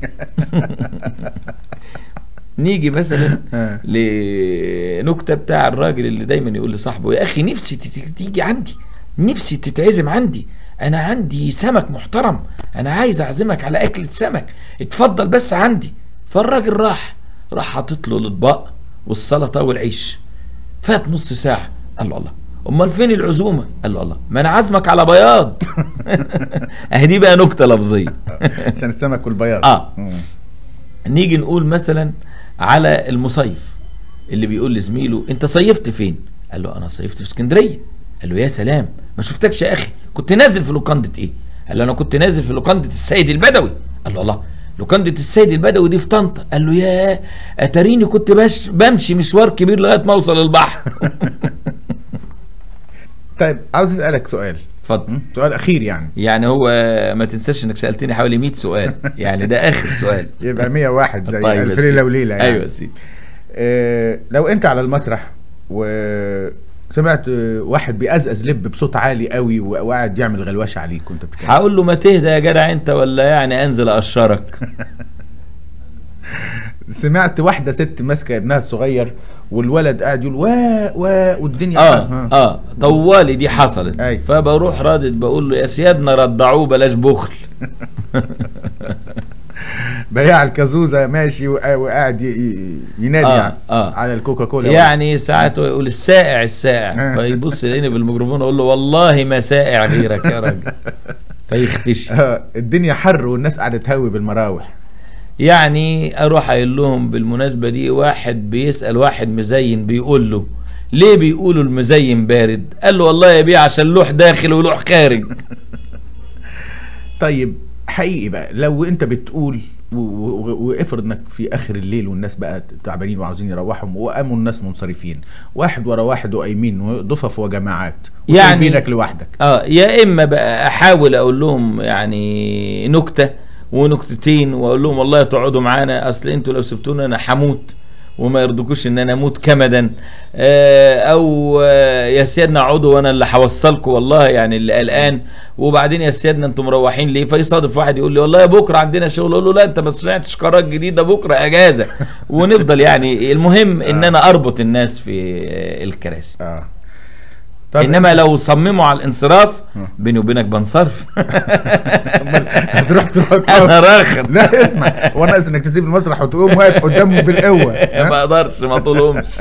نيجي مثلا آه. لنكته بتاع الراجل اللي دايما يقول لصاحبه يا اخي نفسي تت- تيجي عندي نفسي تتعزم عندي انا عندي سمك محترم انا عايز اعزمك على اكلة سمك اتفضل بس عندي فالراجل راح راح حاطط له الاطباق والسلطه والعيش فات نص ساعه قال له الله امال فين العزومه قال له الله ما انا عازمك على بياض اهي دي بقى نكته لفظيه عشان السمك والبياض آه. مم. نيجي نقول مثلا على المصيف اللي بيقول لزميله انت صيفت فين قال له انا صيفت في اسكندريه قال له يا سلام ما شفتكش يا اخي كنت نازل في لوكانده ايه قال له انا كنت نازل في لوكانده السيد البدوي قال له الله لوكانده السيد البدوي دي في طنطا قال له يا اتاريني كنت باش بمشي مشوار كبير لغايه ما اوصل البحر طيب عاوز اسالك سؤال اتفضل مم. سؤال اخير يعني يعني هو ما تنساش انك سالتني حوالي 100 سؤال يعني ده اخر سؤال يبقى 101 زي طيب يا الف سيدي. ليله وليله يعني ايوه يا سيدي آه لو انت على المسرح وسمعت آه، واحد بيقزقز لب بصوت عالي قوي و- وقاعد يعمل غلوشه عليك وانت بتتكلم هقول له ما تهدى يا جدع انت ولا يعني انزل اقشرك سمعت واحده ست ماسكه ابنها الصغير والولد قاعد يقول وا وا والدنيا اه ها. اه طوالي دي حصلت أي. فبروح رادد بقول له يا سيادنا ردعوه بلاش بخل بياع الكازوزه ماشي وقا- وقاعد ي- ي- ينادي آه، يعني آه. على الكوكا كولا يعني ساعات هو يقول السائع السائع فيبص يلاقيني في الميكروفون اقول له والله ما سائع غيرك يا راجل فيختشي آه، الدنيا حر والناس قاعده تهوي بالمراوح يعني اروح قايل لهم بالمناسبه دي واحد بيسال واحد مزين بيقول له ليه بيقولوا المزين بارد قال له والله يا بيه عشان لوح داخل ولوح خارج طيب حقيقي بقى لو انت بتقول و- و- وافرض انك في اخر الليل والناس بقى تعبانين وعاوزين يروحوا وقاموا الناس منصرفين واحد ورا واحد وقايمين وضفف وجماعات يعني- وسايبينك لوحدك اه يا اما بقى احاول اقول لهم يعني نكته ونكتتين واقول لهم والله تقعدوا معانا اصل انتوا لو سبتونا انا هموت وما يرضكوش ان انا اموت كمدا آه، او آه، يا سيادنا اقعدوا وانا اللي هوصلكم والله يعني اللي قلقان وبعدين يا سيادنا انتم مروحين ليه فيصادف واحد يقول لي والله بكره عندنا شغل اقول له لا انت ما سمعتش قرارات جديده بكره اجازه ونفضل يعني المهم ان انا اربط الناس في آه، الكراسي اه انما لو صمموا على الانصراف بيني وبينك بنصرف هتروح تروح انا راخر لا اسمع هو ناقص انك تسيب المسرح وتقوم واقف قدامه بالقوه ما ها؟ اقدرش ما طولهمش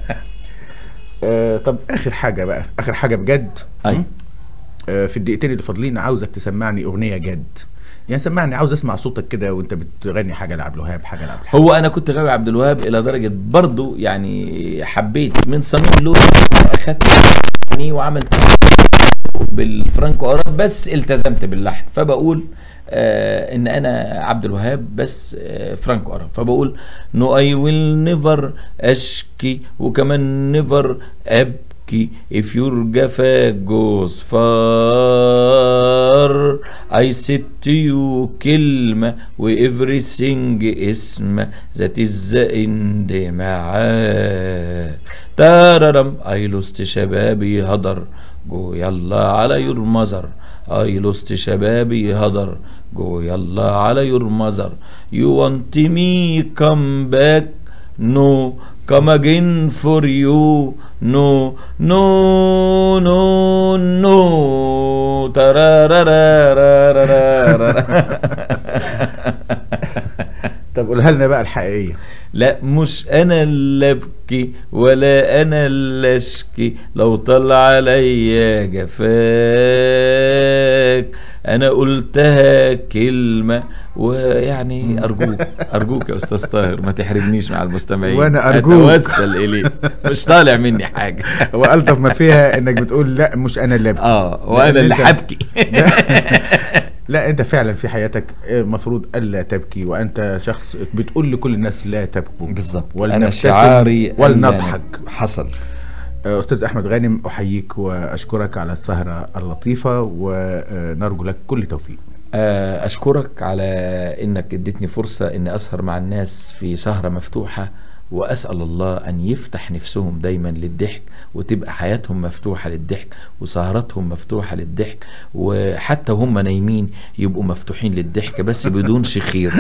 آه طب اخر حاجه بقى اخر حاجه بجد أي. م? آه في الدقيقتين اللي فاضلين عاوزك تسمعني اغنيه جد يعني سمعني عاوز اسمع صوتك كده وانت بتغني حاجه لعبد الوهاب حاجه لعبد الحليم هو انا كنت غاوي عبد الوهاب الى درجه برضو يعني حبيت من صميم لون اخدت يعني وعملت بالفرانكو اراب بس التزمت باللحن فبقول آه ان انا عبد الوهاب بس آه فرانكو اراب فبقول نو اي ويل نيفر اشكي وكمان نيفر ابكي if your جفا goes far I said to you كلمة و everything اسم that is the end معاك تاررم I lost شبابي هدر جو يلا على يور مزر I lost شبابي هدر جو يلا على يور مزر You want me come back No come again for you No no no no ترارارارارارارا. طب قولها لنا بقى الحقيقيه لا مش انا اللي ابكي ولا انا اللي اشكي لو طلع عليا جفاك انا قلتها كلمة ويعني ارجوك ارجوك يا استاذ طاهر ما تحرجنيش مع المستمعين وأنا أرجوك. اتوسل اليه مش طالع مني حاجة هو الطف ما فيها انك بتقول لا مش انا اللي أبكي. اه لأن وانا اللي أنت- حبكي لا انت فعلا في حياتك المفروض الا تبكي وانت شخص بتقول لكل الناس لا تبكوا بالظبط انا ولنبتسم شعاري ألا ولنضحك نب- حصل استاذ احمد غانم احييك واشكرك على السهره اللطيفه ونرجو لك كل توفيق آه، أشكرك على إنك اديتني فرصة إني أسهر مع الناس في سهرة مفتوحة وأسأل الله أن يفتح نفسهم دايما للضحك وتبقى حياتهم مفتوحة للضحك وسهراتهم مفتوحة للضحك وحتى وهم نايمين يبقوا مفتوحين للضحك بس بدون شخير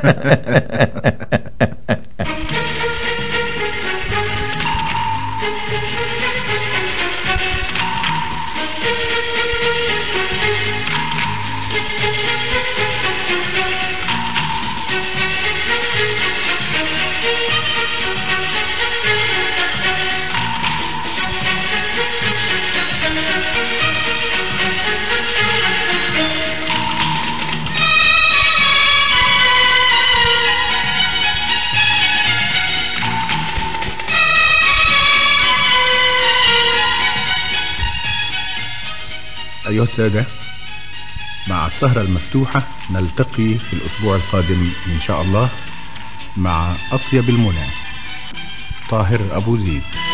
أيها السادة مع السهرة المفتوحة نلتقي في الأسبوع القادم إن شاء الله مع أطيب المنى طاهر أبو زيد